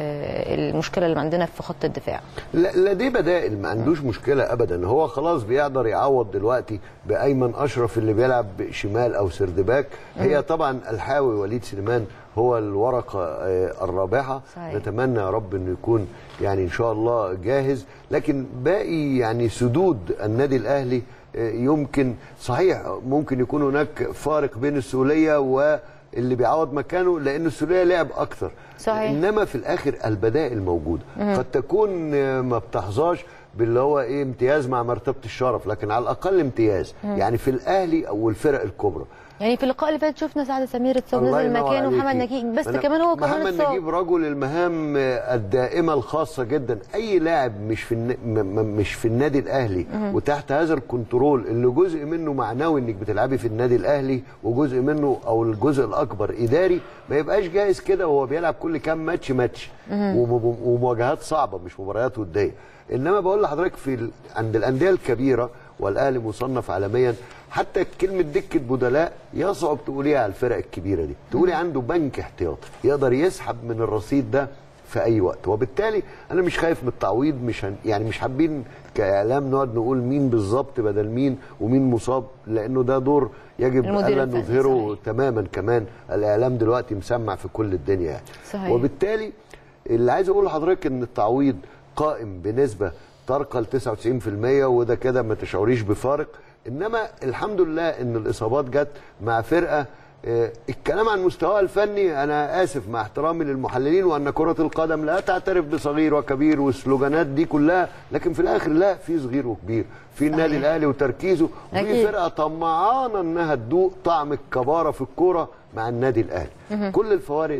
S1: والمشكله اللي عندنا في خط الدفاع
S4: لا لديه بدائل ما عندوش مشكله ابدا هو خلاص بيقدر يعوض دلوقتي بايمن اشرف اللي بيلعب شمال او سردباك هي طبعا الحاوي وليد سليمان هو الورقه آه، الرابحه
S1: صحيح.
S4: نتمنى يا رب انه يكون يعني ان شاء الله جاهز لكن باقي يعني سدود النادي الاهلي آه، يمكن صحيح ممكن يكون هناك فارق بين السوليه واللي بيعوض مكانه لان السوليه لعب اكتر
S1: صحيح.
S4: انما في الاخر البدائل موجوده قد تكون آه، ما بتحظاش باللي هو ايه امتياز مع مرتبه الشرف لكن على الاقل امتياز يعني في الاهلي او الفرق الكبرى
S1: يعني في اللقاء اللي فات شفنا سعد سمير اتصاب
S4: الله
S1: نزل
S4: ينور
S1: مكانه
S4: عليكي.
S1: محمد نجيب بس
S4: أنا-
S1: كمان هو كمان
S4: محمد
S1: اتصاب
S4: نجيب رجل المهام الدائمه الخاصه جدا اي لاعب مش في الن... م... م- مش في النادي الاهلي وتحت هذا الكنترول اللي جزء منه معنوي انك بتلعبي في النادي الاهلي وجزء منه او الجزء الاكبر اداري ما يبقاش جاهز كده وهو بيلعب كل كام ماتش ماتش وم... ومواجهات صعبه مش مباريات وديه انما بقول لحضرتك في ال... عند الانديه الكبيره والاهلي مصنف عالميا حتى كلمه دكه بدلاء يصعب تقوليها على الفرق الكبيره دي تقولي عنده بنك احتياطي يقدر يسحب من الرصيد ده في اي وقت وبالتالي انا مش خايف من التعويض مش هن يعني مش حابين كاعلام نقعد نقول مين بالظبط بدل مين ومين مصاب لانه ده دور يجب
S1: المدير
S4: الا
S1: الفني،
S4: نظهره
S1: صحيح.
S4: تماما كمان الاعلام دلوقتي مسمع في كل الدنيا يعني
S1: صحيح.
S4: وبالتالي اللي عايز اقول لحضرتك ان التعويض قائم بنسبه ترقى ل 99% وده كده ما تشعريش بفارق انما الحمد لله ان الاصابات جت مع فرقه آه، الكلام عن مستواها الفني انا اسف مع احترامي للمحللين وان كره القدم لا تعترف بصغير وكبير والسلوجانات دي كلها لكن في الاخر لا في صغير وكبير في النادي
S1: صحيح.
S4: الاهلي وتركيزه وفي
S1: أكيد.
S4: فرقه طمعانه انها تدوق طعم الكباره في الكوره مع النادي الاهلي كل الفوارق دي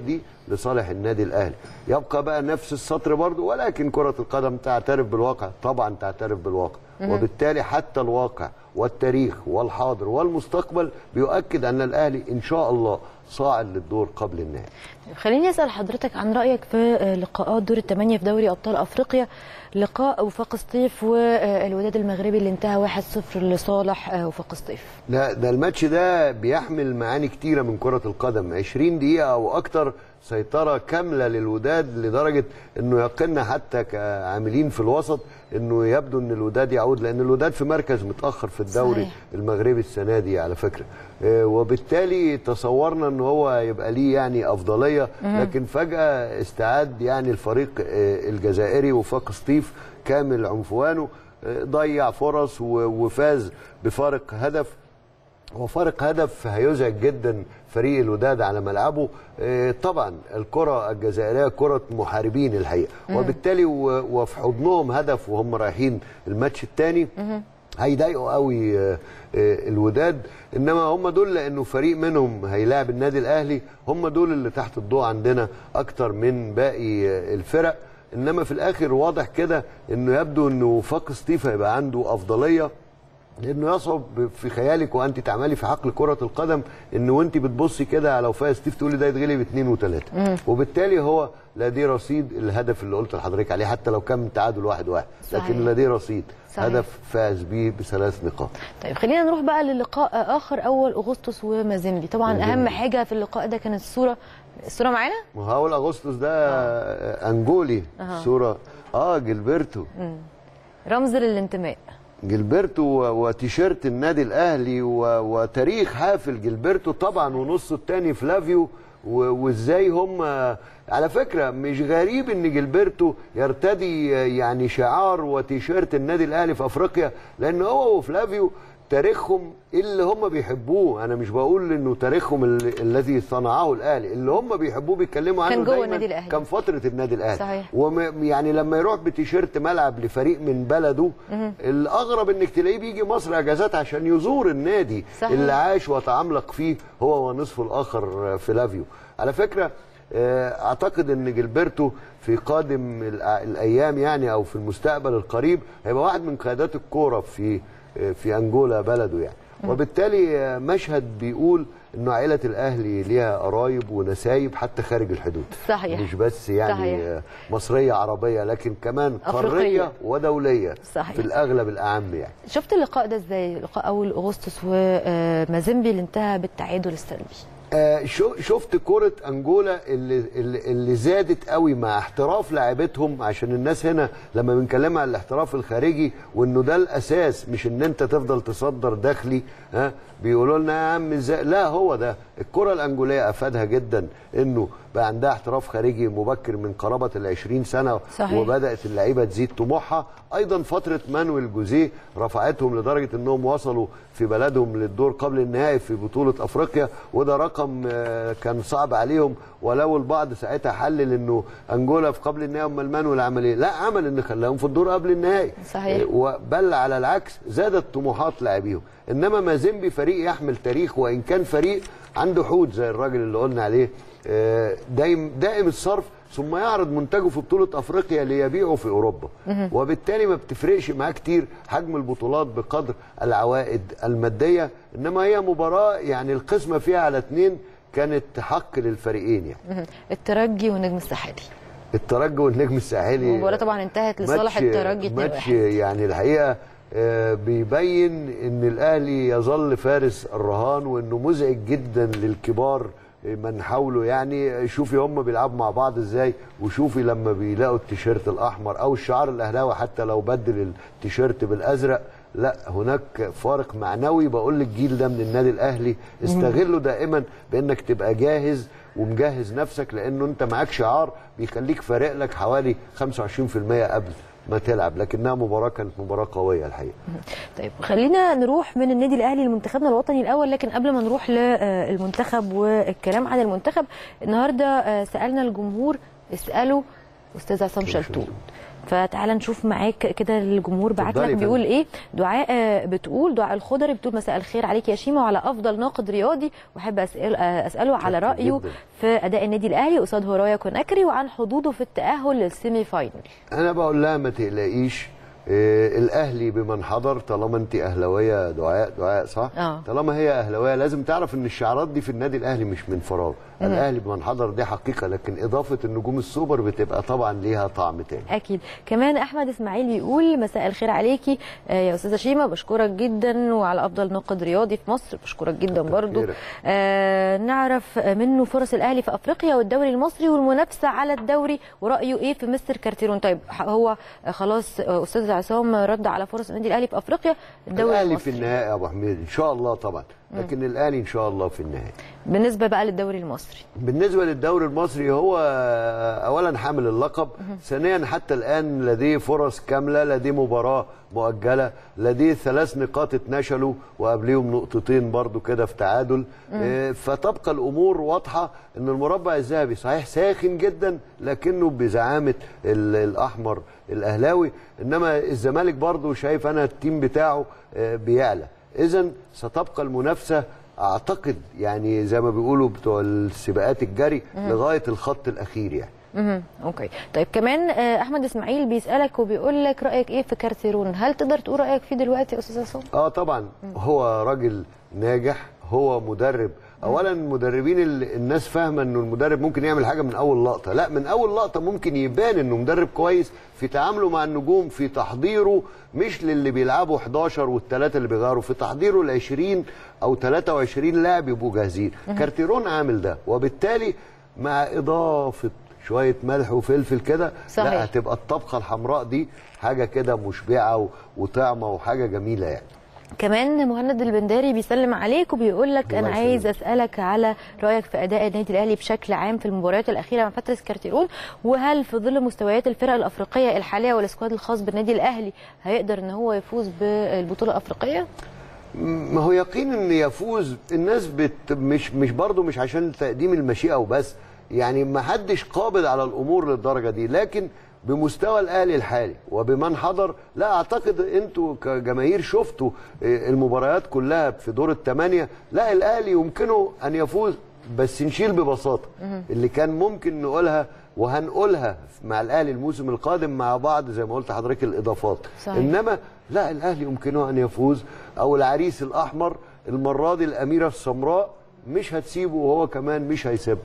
S4: لصالح النادي الاهلي يبقى بقى نفس السطر برضه ولكن كره القدم تعترف بالواقع طبعا تعترف بالواقع وبالتالي حتى الواقع والتاريخ والحاضر والمستقبل بيؤكد ان الاهلي ان شاء الله صاعد للدور قبل النهائي
S1: خليني اسال حضرتك عن رايك في لقاءات دور الثمانيه في دوري ابطال افريقيا لقاء وفاق سطيف والوداد المغربي اللي انتهى 1-0 لصالح وفاق سطيف
S4: لا ده الماتش ده بيحمل معاني كتيره من كره القدم 20 دقيقه او اكتر سيطره كامله للوداد لدرجه انه يقلنا حتى كعاملين في الوسط انه يبدو ان الوداد يعود لان الوداد في مركز متاخر في الدوري
S1: صحيح.
S4: المغربي السنه دي على فكره آه، وبالتالي تصورنا ان هو يبقى ليه يعني افضليه لكن فجاه استعاد يعني الفريق آه، الجزائري وفاق سطيف كامل عنفوانه آه، ضيع فرص و- وفاز بفارق هدف هو فارق هدف هيزعج جدا فريق الوداد على ملعبه آه، طبعا الكره الجزائريه كره محاربين الحقيقه وبالتالي و- وفي حضنهم هدف وهم رايحين الماتش الثاني هيضايقوا قوي آه، آه، الوداد انما هم دول لانه فريق منهم هيلاعب النادي الاهلي هم دول اللي تحت الضوء عندنا اكتر من باقي آه، الفرق انما في الاخر واضح كده انه يبدو انه فاق سطيف هيبقى عنده افضليه لانه يصعب في خيالك وانت تعملي في حقل كره القدم ان وانت بتبصي كده على وفاء ستيف تقولي ده يتغلب اثنين وثلاثه وبالتالي هو لديه رصيد الهدف اللي قلت لحضرتك عليه حتى لو كان تعادل واحد واحد
S1: صحيح.
S4: لكن لديه رصيد
S1: صحيح.
S4: هدف فاز بيه بثلاث نقاط
S1: طيب خلينا نروح بقى للقاء اخر اول اغسطس ومازيمبي طبعا اهم
S4: مازيمبي.
S1: حاجه في اللقاء ده كانت الصوره الصوره معانا
S4: وهقول اغسطس ده آه. انجولي صوره اه جilberto
S1: رمز للانتماء
S4: جilberto و- وتيشيرت النادي الاهلي و- وتاريخ حافل جilberto طبعا ونصه الثاني فلافيو و- وازاي هم على فكره مش غريب ان جilberto يرتدي يعني شعار وتيشيرت النادي الاهلي في افريقيا لان هو وفلافيو تاريخهم اللي هم بيحبوه انا مش بقول انه تاريخهم ال- الذي صنعه الاهلي اللي هم بيحبوه بيتكلموا عنه
S1: كان جوه
S4: دايماً
S1: النادي الأهلي.
S4: كان فتره النادي الاهلي
S1: صحيح.
S4: وم يعني لما يروح بتيشيرت ملعب لفريق من بلده الاغرب انك تلاقيه بيجي مصر اجازات عشان يزور النادي
S1: صحيح.
S4: اللي عاش وتعمق فيه هو ونصفه الاخر فلافيو على فكره آه، اعتقد ان جilberto في قادم الأ- الايام يعني او في المستقبل القريب هيبقى واحد من قيادات الكوره في آه، في انجولا بلده يعني وبالتالي آه، مشهد بيقول انه عائله الاهلي ليها قرايب ونسايب حتى خارج الحدود
S1: صحيح.
S4: مش بس يعني
S1: صحيح.
S4: آه، مصريه عربيه لكن كمان
S1: أفريقية.
S4: قاريه ودوليه
S1: صحيح.
S4: في الاغلب الاعم يعني
S1: شفت اللقاء ده ازاي لقاء اول اغسطس ومازيمبي اللي انتهى بالتعادل السلبي
S4: آه، شو- شفت كرة أنجولا اللي, اللي, اللي زادت قوي مع احتراف لاعبتهم عشان الناس هنا لما بنتكلم عن الاحتراف الخارجي وانه ده الاساس مش ان انت تفضل تصدر داخلي ها بيقولوا لنا يا عم ازاي لا هو ده الكرة الأنجولية افادها جدا انه بقى عندها احتراف خارجي مبكر من قرابة ال 20 سنة
S1: صحيح.
S4: وبدأت اللعيبة تزيد طموحها ايضا فترة مانويل جوزيه رفعتهم لدرجة انهم وصلوا في بلدهم للدور قبل النهائي في بطولة افريقيا وده رقم آه، كان صعب عليهم ولو البعض ساعتها حلل انه انجولا في قبل النهائي امال مانويل عمل ايه؟ لا عمل ان خلاهم في الدور قبل النهائي
S1: صحيح.
S4: آه، بل على العكس زادت طموحات لاعبيهم انما مازيمبي فريق يحمل تاريخ وان كان فريق عنده حوت زي الراجل اللي قلنا عليه آه، دايم دائم الصرف ثم يعرض منتجه في بطولة أفريقيا ليبيعه في أوروبا وبالتالي ما بتفرقش معاه كتير حجم البطولات بقدر العوائد المادية إنما هي مباراة يعني القسمة فيها على اتنين كانت حق للفريقين يعني
S1: الترجي والنجم الساحلي
S4: الترجي والنجم الساحلي
S1: المباراة طبعا انتهت لصالح
S4: ماتش-
S1: الترجي 2-1
S4: ماتش يعني الحقيقه آه، بيبين ان الاهلي يظل فارس الرهان وانه مزعج جدا للكبار آه، من حوله يعني شوفي هم بيلعبوا مع بعض ازاي وشوفي لما بيلاقوا التيشيرت الاحمر او الشعار الاهلاوي حتى لو بدل التيشيرت بالازرق لا هناك فارق معنوي بقول للجيل ده من النادي الاهلي استغله دائما بانك تبقى جاهز ومجهز نفسك لانه انت معاك شعار بيخليك فارق لك حوالي 25% قبل ما تلعب لكنها مباراه كانت مباراه قويه الحقيقه
S1: طيب خلينا نروح من النادي الاهلي لمنتخبنا الوطني الاول لكن قبل ما نروح للمنتخب والكلام عن المنتخب النهارده آه، سالنا الجمهور اسالوا استاذ عصام شلتوت فتعالى نشوف معاك كده الجمهور بعت
S4: اتفضلي
S1: لك
S4: يا
S1: بيقول
S4: فندم.
S1: ايه دعاء آه، بتقول دعاء الخضري بتقول مساء الخير عليك يا شيماء وعلى افضل ناقد رياضي واحب اسال آه، اساله على
S4: شكراً
S1: رايه
S4: جداً.
S1: في اداء النادي الاهلي قصاد هورايا كوناكري وعن حظوظه في التاهل للسيمي فاينل
S4: انا بقول لها ما تقلقيش آه، الاهلي بمن حضر طالما انت اهلاويه دعاء دعاء صح
S1: آه.
S4: طالما هي اهلاويه لازم تعرف ان الشعارات دي في النادي الاهلي مش من فراغ الاهلي بمن حضر دي حقيقه لكن اضافه النجوم السوبر بتبقى طبعا ليها طعم تاني
S1: اكيد كمان احمد اسماعيل بيقول مساء الخير عليكي آه، يا استاذه شيماء بشكرك جدا وعلى افضل ناقد رياضي في مصر بشكرك جدا
S4: كتر
S1: برضو
S4: خيرك.
S1: آه نعرف منه فرص الاهلي في افريقيا والدوري المصري والمنافسه على الدوري ورايه ايه في مستر كارتيرون طيب هو آه، خلاص آه، استاذ عصام رد على فرص النادي الاهلي في افريقيا الدوري
S4: الاهلي في
S1: المصري
S4: النهائي يا ابو حميد ان شاء الله طبعا لكن الاهلي ان شاء الله في النهائي
S1: بالنسبه بقى للدوري المصري
S4: بالنسبه للدوري المصري هو اولا حامل اللقب ثانيا حتى الان لديه فرص كامله لديه مباراه مؤجله لديه ثلاث نقاط اتنشلوا وقبليهم نقطتين برضو كده في تعادل آه، فتبقى الامور واضحه ان المربع الذهبي صحيح ساخن جدا لكنه بزعامه ال- الاحمر الاهلاوي انما الزمالك برضو شايف انا التيم بتاعه آه، بيعلى اذا ستبقى المنافسه اعتقد يعني زي ما بيقولوا بتوع السباقات الجري لغايه الخط الاخير يعني
S1: مهم. اوكي طيب كمان آه، احمد اسماعيل بيسالك وبيقول لك رايك ايه في كارتيرون هل تقدر تقول رايك فيه دلوقتي يا استاذ عصام
S4: اه طبعا هو راجل ناجح هو مدرب اولا المدربين اللي الناس فاهمه انه المدرب ممكن يعمل حاجه من اول لقطه لا من اول لقطه ممكن يبان انه مدرب كويس في تعامله مع النجوم في تحضيره مش للي بيلعبوا 11 والثلاثه اللي بيغيروا في تحضيره ل 20 او 23 لاعب يبقوا جاهزين كارتيرون عامل ده وبالتالي مع اضافه شويه ملح وفلفل كده
S1: صحيح.
S4: لا هتبقى الطبخه الحمراء دي حاجه كده مشبعه و- وطعمه وحاجه جميله يعني
S1: كمان مهند البنداري بيسلم عليك وبيقول لك
S4: الله
S1: انا
S4: يسلمك.
S1: عايز اسالك على رايك في اداء النادي الاهلي بشكل عام في المباريات الاخيره مع فتره كارتيرون وهل في ظل مستويات الفرق الافريقيه الحاليه والسكواد الخاص بالنادي الاهلي هيقدر ان هو يفوز بالبطوله الافريقيه؟
S4: ما هو يقين ان يفوز الناس بت مش مش برضه مش عشان تقديم المشيئه وبس يعني ما حدش قابض على الامور للدرجه دي لكن بمستوى الاهلي الحالي وبمن حضر لا اعتقد انتوا كجماهير شفتوا آه، المباريات كلها في دور الثمانيه لا الاهلي يمكنه ان يفوز بس نشيل ببساطه اللي كان ممكن نقولها وهنقولها مع الاهلي الموسم القادم مع بعض زي ما قلت لحضرتك الاضافات
S1: صحيح.
S4: انما لا الاهلي يمكنه ان يفوز او العريس الاحمر المره دي الاميره السمراء مش هتسيبه وهو كمان مش هيسيبها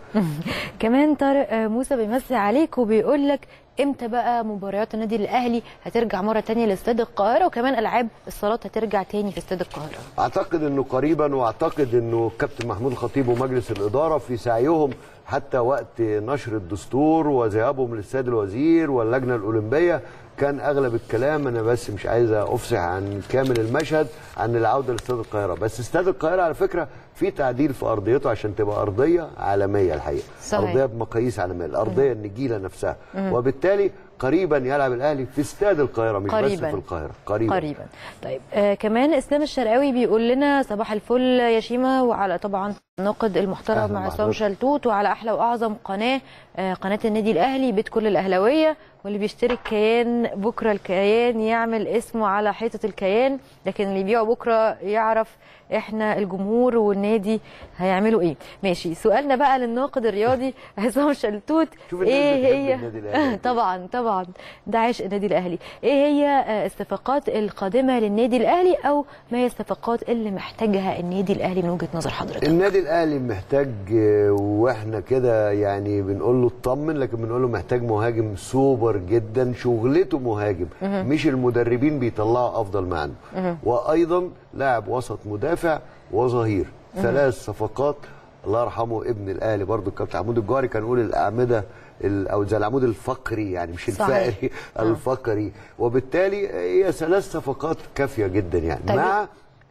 S1: كمان طارق آه، موسى بيمسي عليك وبيقول لك امتى بقى مباريات النادي الاهلي هترجع مره تانية لاستاد القاهره وكمان العاب الصالات هترجع تاني في استاد القاهره
S4: اعتقد انه قريبا واعتقد انه الكابتن محمود الخطيب ومجلس الاداره في سعيهم حتى وقت نشر الدستور وذهابهم للسيد الوزير واللجنه الاولمبيه كان اغلب الكلام انا بس مش عايز افصح عن كامل المشهد عن العوده لاستاد القاهره بس استاد القاهره على فكره في تعديل في ارضيته عشان تبقى ارضيه عالميه الحقيقه
S1: صحيح.
S4: ارضيه بمقاييس عالميه الارضيه النجيله نفسها وبالتالي قريبا يلعب الاهلي في استاد القاهره مش بس
S1: قريباً.
S4: في القاهره قريبا
S1: قريبا طيب آه كمان اسلام الشرقاوي بيقول لنا صباح الفل يا شيماء وعلى طبعا الناقد المحترم
S4: أهلاً
S1: مع عصام
S4: بحضرتك.
S1: شلتوت وعلى احلى واعظم قناه آه قناه النادي الاهلي بيت كل الاهلاويه واللي بيشتري الكيان بكره الكيان يعمل اسمه على حيطه الكيان لكن اللي يبيعه بكره يعرف احنا الجمهور والنادي هيعملوا ايه ماشي سؤالنا بقى للناقد الرياضي عصام شلتوت
S4: شوف الناس
S1: ايه
S4: بتحب
S1: هي
S4: النادي الأهلي.
S1: طبعا طبعا ده عشق النادي الاهلي ايه هي آه، الصفقات القادمه للنادي الاهلي او ما هي الصفقات اللي محتاجها النادي الاهلي من وجهه نظر حضرتك
S4: النادي الاهلي محتاج آه، واحنا كده يعني بنقول له اطمن لكن بنقول له محتاج مهاجم سوبر جدا شغلته مهاجم مش المدربين بيطلعوا افضل ما عنده وايضا لاعب وسط مدافع وظهير ثلاث صفقات الله يرحمه ابن الاهلي برضو الكابتن عمود الجوهري كان يقول الاعمده ال- او زي العمود الفقري يعني مش
S1: صحيح.
S4: الفقري الفقري وبالتالي هي ثلاث صفقات كافيه جدا يعني
S1: طيب.
S4: مع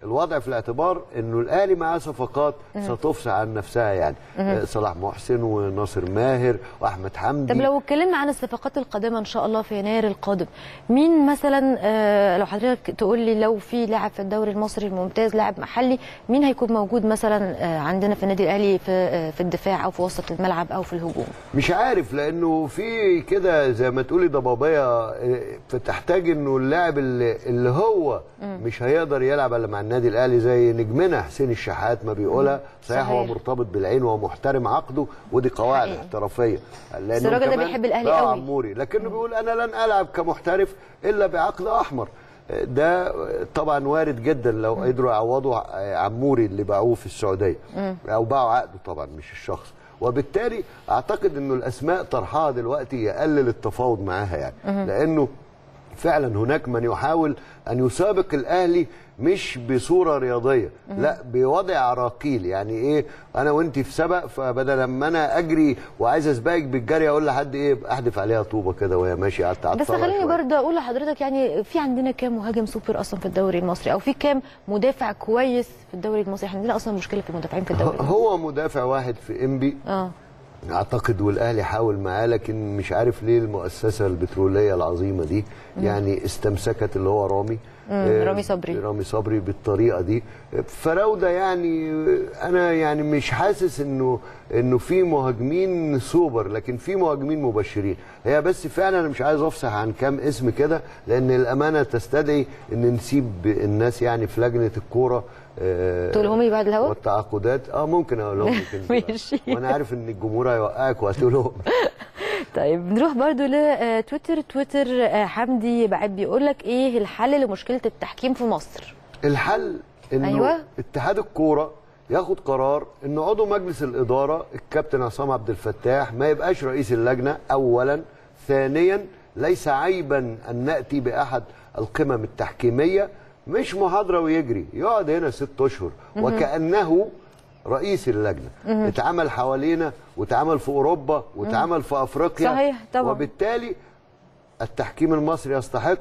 S4: الوضع في الاعتبار انه الاهلي معاه صفقات ستفصح عن نفسها يعني آه، صلاح محسن وناصر ماهر واحمد حمدي
S1: طب لو اتكلمنا عن الصفقات القادمه ان شاء الله في يناير القادم مين مثلا آه، لو حضرتك تقول لي لو في لاعب في الدوري المصري الممتاز لاعب محلي مين هيكون موجود مثلا آه، عندنا في النادي الاهلي في آه، في الدفاع او في وسط الملعب او في الهجوم
S4: مش عارف لانه في كده زي ما تقولي ضبابيه آه، فتحتاج انه اللاعب اللي, اللي هو مش هيقدر يلعب الا مع النادي الاهلي زي نجمنا حسين الشحات ما بيقولها صحيح هو
S1: صحيح.
S4: مرتبط بالعين ومحترم عقده ودي قواعد
S1: حقيقي.
S4: احترافيه لأنه
S1: الراجل ده
S4: كمان
S1: بيحب الأهلي
S4: باع
S1: قوي.
S4: عموري لكنه بيقول انا لن العب كمحترف الا بعقد احمر ده طبعا وارد جدا لو قدروا يعوضوا عموري اللي باعوه في السعوديه او باعوا عقده طبعا مش الشخص وبالتالي اعتقد انه الاسماء طرحها دلوقتي يقلل التفاوض معاها يعني لانه فعلا هناك من يحاول ان يسابق الاهلي مش بصوره رياضيه لا بوضع عراقيل يعني ايه انا وانت في سبق فبدل ما انا اجري وعايز اسبقك بالجري اقول لحد ايه احدف عليها طوبه كده وهي ماشيه قعدت
S1: بس
S4: أعطلها
S1: خليني
S4: شوية.
S1: برضه اقول لحضرتك يعني في عندنا كام مهاجم سوبر اصلا في الدوري المصري او في كام مدافع كويس في الدوري المصري احنا عندنا اصلا مشكله في المدافعين في الدوري المصري.
S4: هو مدافع واحد في انبي
S1: اه
S4: اعتقد والاهلي حاول معاه لكن مش عارف ليه المؤسسه البتروليه العظيمه دي يعني استمسكت اللي هو رامي آه،
S1: رامي صبري.
S4: رامي صبري بالطريقه دي فراوده يعني انا يعني مش حاسس انه انه في مهاجمين سوبر لكن في مهاجمين مبشرين هي بس فعلا انا مش عايز افصح عن كام اسم كده لان الامانه تستدعي ان نسيب الناس يعني في لجنه الكوره آه،
S1: تقولهم لي بعد الهوا؟
S4: والتعاقدات اه ممكن اقول لهم
S1: ماشي.
S4: وانا عارف ان الجمهور هيوقعك وهتقول لهم
S1: طيب نروح برضو لتويتر تويتر آه، حمدي بعد بيقول لك ايه الحل لمشكله التحكيم في مصر
S4: الحل انه
S1: أيوة.
S4: اتحاد الكوره ياخد قرار ان عضو مجلس الاداره الكابتن عصام عبد الفتاح ما يبقاش رئيس اللجنه اولا ثانيا ليس عيبا ان ناتي باحد القمم التحكيميه مش محاضره ويجري يقعد هنا ست اشهر وكانه رئيس اللجنه اتعمل حوالينا واتعمل في اوروبا واتعمل في افريقيا
S1: صحيح، طبعا.
S4: وبالتالي التحكيم المصري يستحق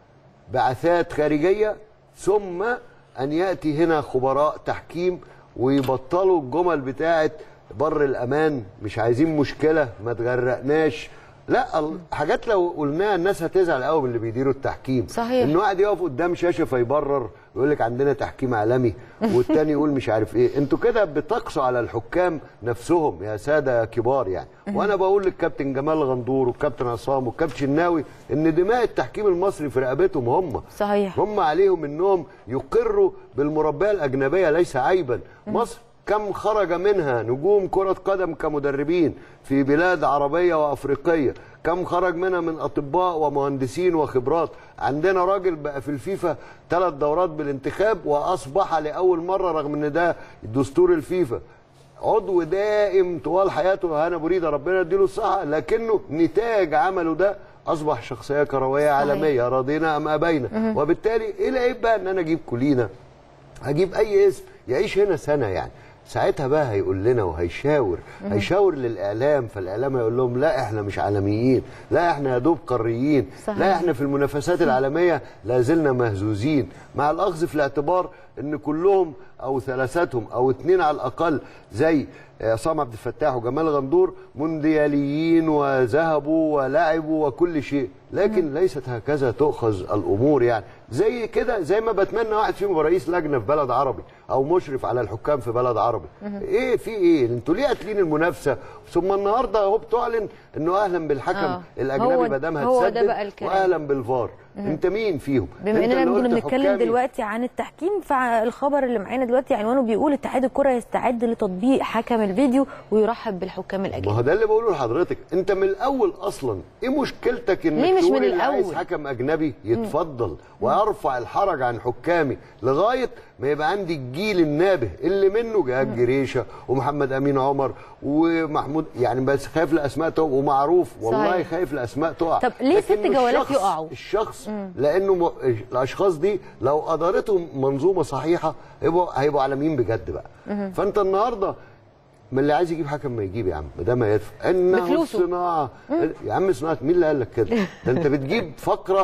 S4: بعثات خارجيه ثم ان ياتي هنا خبراء تحكيم ويبطلوا الجمل بتاعه بر الامان مش عايزين مشكله ما تغرقناش لا ال- حاجات لو قلناها الناس هتزعل قوي من اللي بيديروا التحكيم
S1: صحيح.
S4: ان واحد يقف قدام شاشه فيبرر ويقول لك عندنا تحكيم عالمي والتاني يقول مش عارف ايه انتوا كده بتقسوا على الحكام نفسهم يا ساده كبار يعني وانا بقول للكابتن جمال غندور والكابتن عصام والكابتن شناوي ان دماء التحكيم المصري في رقبتهم هم
S1: صحيح.
S4: هم عليهم انهم يقروا بالمربيه الاجنبيه ليس عيبا مصر كم خرج منها نجوم كرة قدم كمدربين في بلاد عربية وأفريقية كم خرج منها من أطباء ومهندسين وخبرات عندنا راجل بقى في الفيفا ثلاث دورات بالانتخاب وأصبح لأول مرة رغم أن ده دستور الفيفا عضو دائم طوال حياته هنا بريده ربنا يديله الصحه لكنه نتاج عمله ده اصبح شخصيه كرويه عالميه رضينا ام ابينا وبالتالي ايه العيب بقى ان انا اجيب كلينا هجيب اي اسم يعيش هنا سنه يعني ساعتها بقى هيقول لنا وهيشاور هيشاور للاعلام فالاعلام هيقول لهم لا احنا مش عالميين لا احنا يا دوب قاريين
S1: صحيح.
S4: لا احنا في المنافسات العالميه لا زلنا مهزوزين مع الاخذ في الاعتبار ان كلهم او ثلاثتهم او اثنين على الاقل زي عصام عبد الفتاح وجمال غندور موندياليين وذهبوا ولعبوا وكل شيء لكن ليست هكذا تؤخذ الامور يعني زي كده زي ما بتمنى واحد فيهم يبقى رئيس لجنه في بلد عربي او مشرف على الحكام في بلد عربي ايه في ايه انتوا ليه قاتلين المنافسه ثم النهارده اهو بتعلن انه اهلا بالحكم
S1: آه.
S4: الاجنبي
S1: هو-
S4: ما دام
S1: هو ده
S4: هتسدد
S1: بقى الكلام.
S4: واهلا بالفار انت مين فيهم
S1: بما
S4: انت
S1: اننا
S4: اللي
S1: كنا
S4: قلت
S1: بنتكلم
S4: حكامي.
S1: دلوقتي عن التحكيم فالخبر اللي معانا دلوقتي عنوانه بيقول اتحاد الكره يستعد لتطبيق حكم الفيديو ويرحب بالحكام
S4: ما
S1: الاجانب
S4: هو ده اللي بقوله لحضرتك انت من الاول اصلا ايه مشكلتك انك
S1: ليه مش
S4: تقول
S1: من
S4: اللي عايز
S1: الأول؟
S4: حكم اجنبي يتفضل ويرفع الحرج عن حكامي لغايه ما يبقى عندي الجيل النابه اللي منه جهاد جريشه ومحمد امين عمر ومحمود يعني بس خايف الاسماء تقع ومعروف والله
S1: صحيح.
S4: خايف الاسماء تقع
S1: طب ليه ست
S4: لكنه
S1: جولات
S4: الشخص-
S1: يقعوا؟
S4: الشخص لانه م... الاشخاص دي لو ادارتهم منظومه صحيحه هيبقوا هيبقوا عالميين بجد بقى فانت النهارده ما اللي عايز يجيب حكم ما يجيب يا عم ما ده ما يدفع انه
S1: بفلوسه.
S4: الصناعه يا عم صناعه مين اللي قال لك كده؟ ده انت بتجيب فقره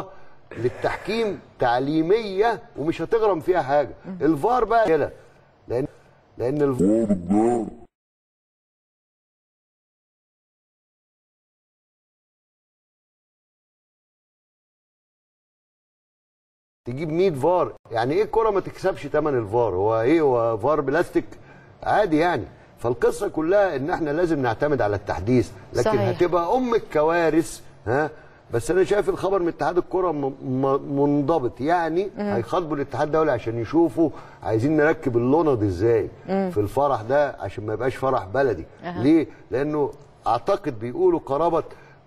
S4: للتحكيم تعليميه ومش هتغرم فيها حاجه الفار بقى كده لان لان الفار تجيب 100 فار يعني ايه الكره ما تكسبش ثمن الفار هو ايه هو فار بلاستيك عادي يعني فالقصه كلها ان احنا لازم نعتمد على التحديث لكن
S1: صحيح.
S4: هتبقى ام الكوارث ها بس انا شايف الخبر من اتحاد الكره م- م- منضبط يعني هيخاطبوا الاتحاد الدولي عشان يشوفوا عايزين نركب اللوند ازاي في الفرح ده عشان ما يبقاش فرح بلدي ليه لانه اعتقد بيقولوا قرابه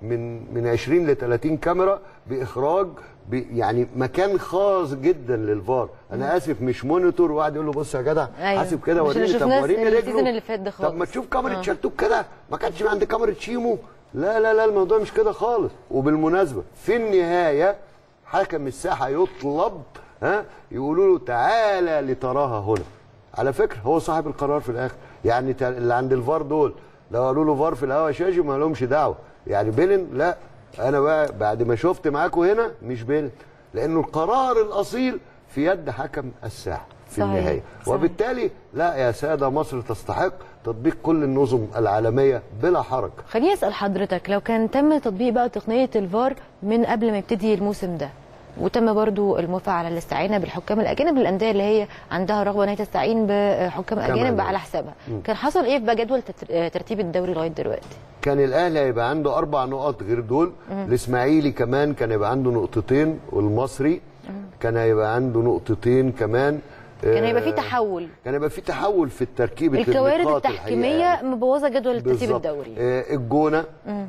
S4: من من 20 ل 30 كاميرا باخراج ب يعني مكان خاص جدا للفار انا اسف مش مونيتور وقاعد يقول له بص يا جدع
S1: أيوة.
S4: حاسب كده
S1: مش اللي
S4: وريني طب
S1: شفناه
S4: وريني
S1: السيزون
S4: رجله
S1: اللي فات ده
S4: طب ما
S1: خالص.
S4: تشوف كاميرا
S1: آه.
S4: شلتوك كده ما كانش عند كاميرا شيمو لا لا لا الموضوع مش كده خالص وبالمناسبه في النهايه حكم الساحه يطلب ها يقولوا له تعالى لتراها هنا على فكره هو صاحب القرار في الاخر يعني تا- اللي عند الفار دول لو قالوا له فار في الهوا شاشي ما لهمش دعوه يعني بيلن لا انا بقى بعد ما شفت معاكم هنا مش بيلن لانه القرار الاصيل في يد حكم الساحه في
S1: صحيح،
S4: النهايه
S1: صحيح.
S4: وبالتالي لا يا ساده مصر تستحق تطبيق كل النظم العالميه بلا حرج
S1: خليني اسال حضرتك لو كان تم تطبيق بقى تقنيه الفار من قبل ما يبتدي الموسم ده وتم برضو الموافقه على الاستعانه بالحكام الاجانب الانديه اللي هي عندها رغبه ان هي تستعين بحكام اجانب
S4: أجانب.
S1: على حسابها كان حصل ايه بقى جدول تتر- ترتيب الدوري لغايه دلوقتي
S4: كان الاهلي هيبقى عنده اربع نقط غير دول الاسماعيلي كمان كان يبقى عنده نقطتين والمصري كان هيبقى عنده نقطتين كمان
S1: كان هيبقى في
S4: آه،
S1: تحول
S4: كان هيبقى في تحول في التركيب
S1: الكوارث
S4: النقاط
S1: التحكيميه
S4: الحقيقة.
S1: مبوظه جدول ترتيب
S4: بالظبط.
S1: الدوري
S4: آه، الجونه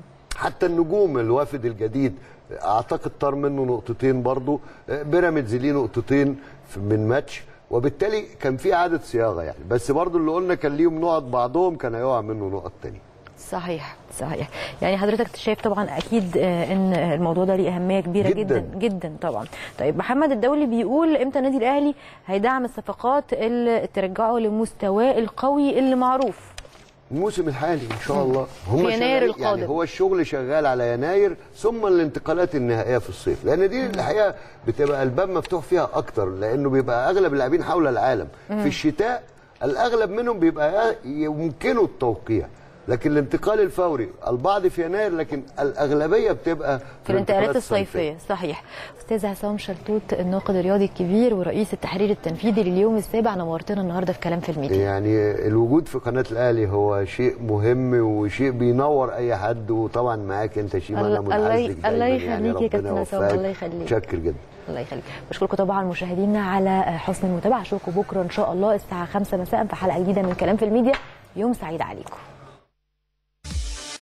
S4: حتى النجوم الوافد الجديد اعتقد طار منه نقطتين برضو آه، بيراميدز ليه نقطتين في- من ماتش وبالتالي كان في اعاده صياغه يعني بس برضو اللي قلنا كان ليهم نقط بعضهم كان هيقع منه نقط تانية
S1: صحيح صحيح يعني حضرتك شايف طبعا اكيد آه، ان الموضوع ده ليه اهميه كبيره جدا
S4: جداً.
S1: جدا, جداً طبعا طيب محمد الدولي بيقول امتى النادي الاهلي هيدعم الصفقات اللي ترجعه لمستواه القوي اللي معروف
S4: الموسم الحالي ان شاء الله هم
S1: في يناير
S4: شغال-
S1: القادم.
S4: يعني هو الشغل شغال على يناير ثم الانتقالات النهائيه في الصيف لان دي الحقيقه بتبقى الباب مفتوح فيها اكتر لانه بيبقى اغلب اللاعبين حول العالم في الشتاء الاغلب منهم بيبقى يمكنه التوقيع لكن الانتقال الفوري البعض في يناير لكن الاغلبيه بتبقى
S1: في الانتقالات الصيفيه صحيح استاذ عصام شلتوت الناقد الرياضي الكبير ورئيس التحرير التنفيذي لليوم السابع نورتنا النهارده في كلام في الميديا
S4: يعني الوجود في قناه الاهلي هو شيء مهم وشيء بينور اي حد وطبعا معاك انت شيماء انا
S1: الله- الله ي-
S4: منعزك دايما
S1: الله
S4: يعني
S1: يخليك يا
S4: ربنا
S1: كابتن عصام،
S4: يوفقك.
S1: الله يخليك.
S4: متشكر جدا
S1: الله يخليك بشكركم طبعا مشاهدينا على حسن المتابعه اشوفكم بكره ان شاء الله الساعه 5 مساء في حلقه جديده من كلام في الميديا يوم سعيد عليكم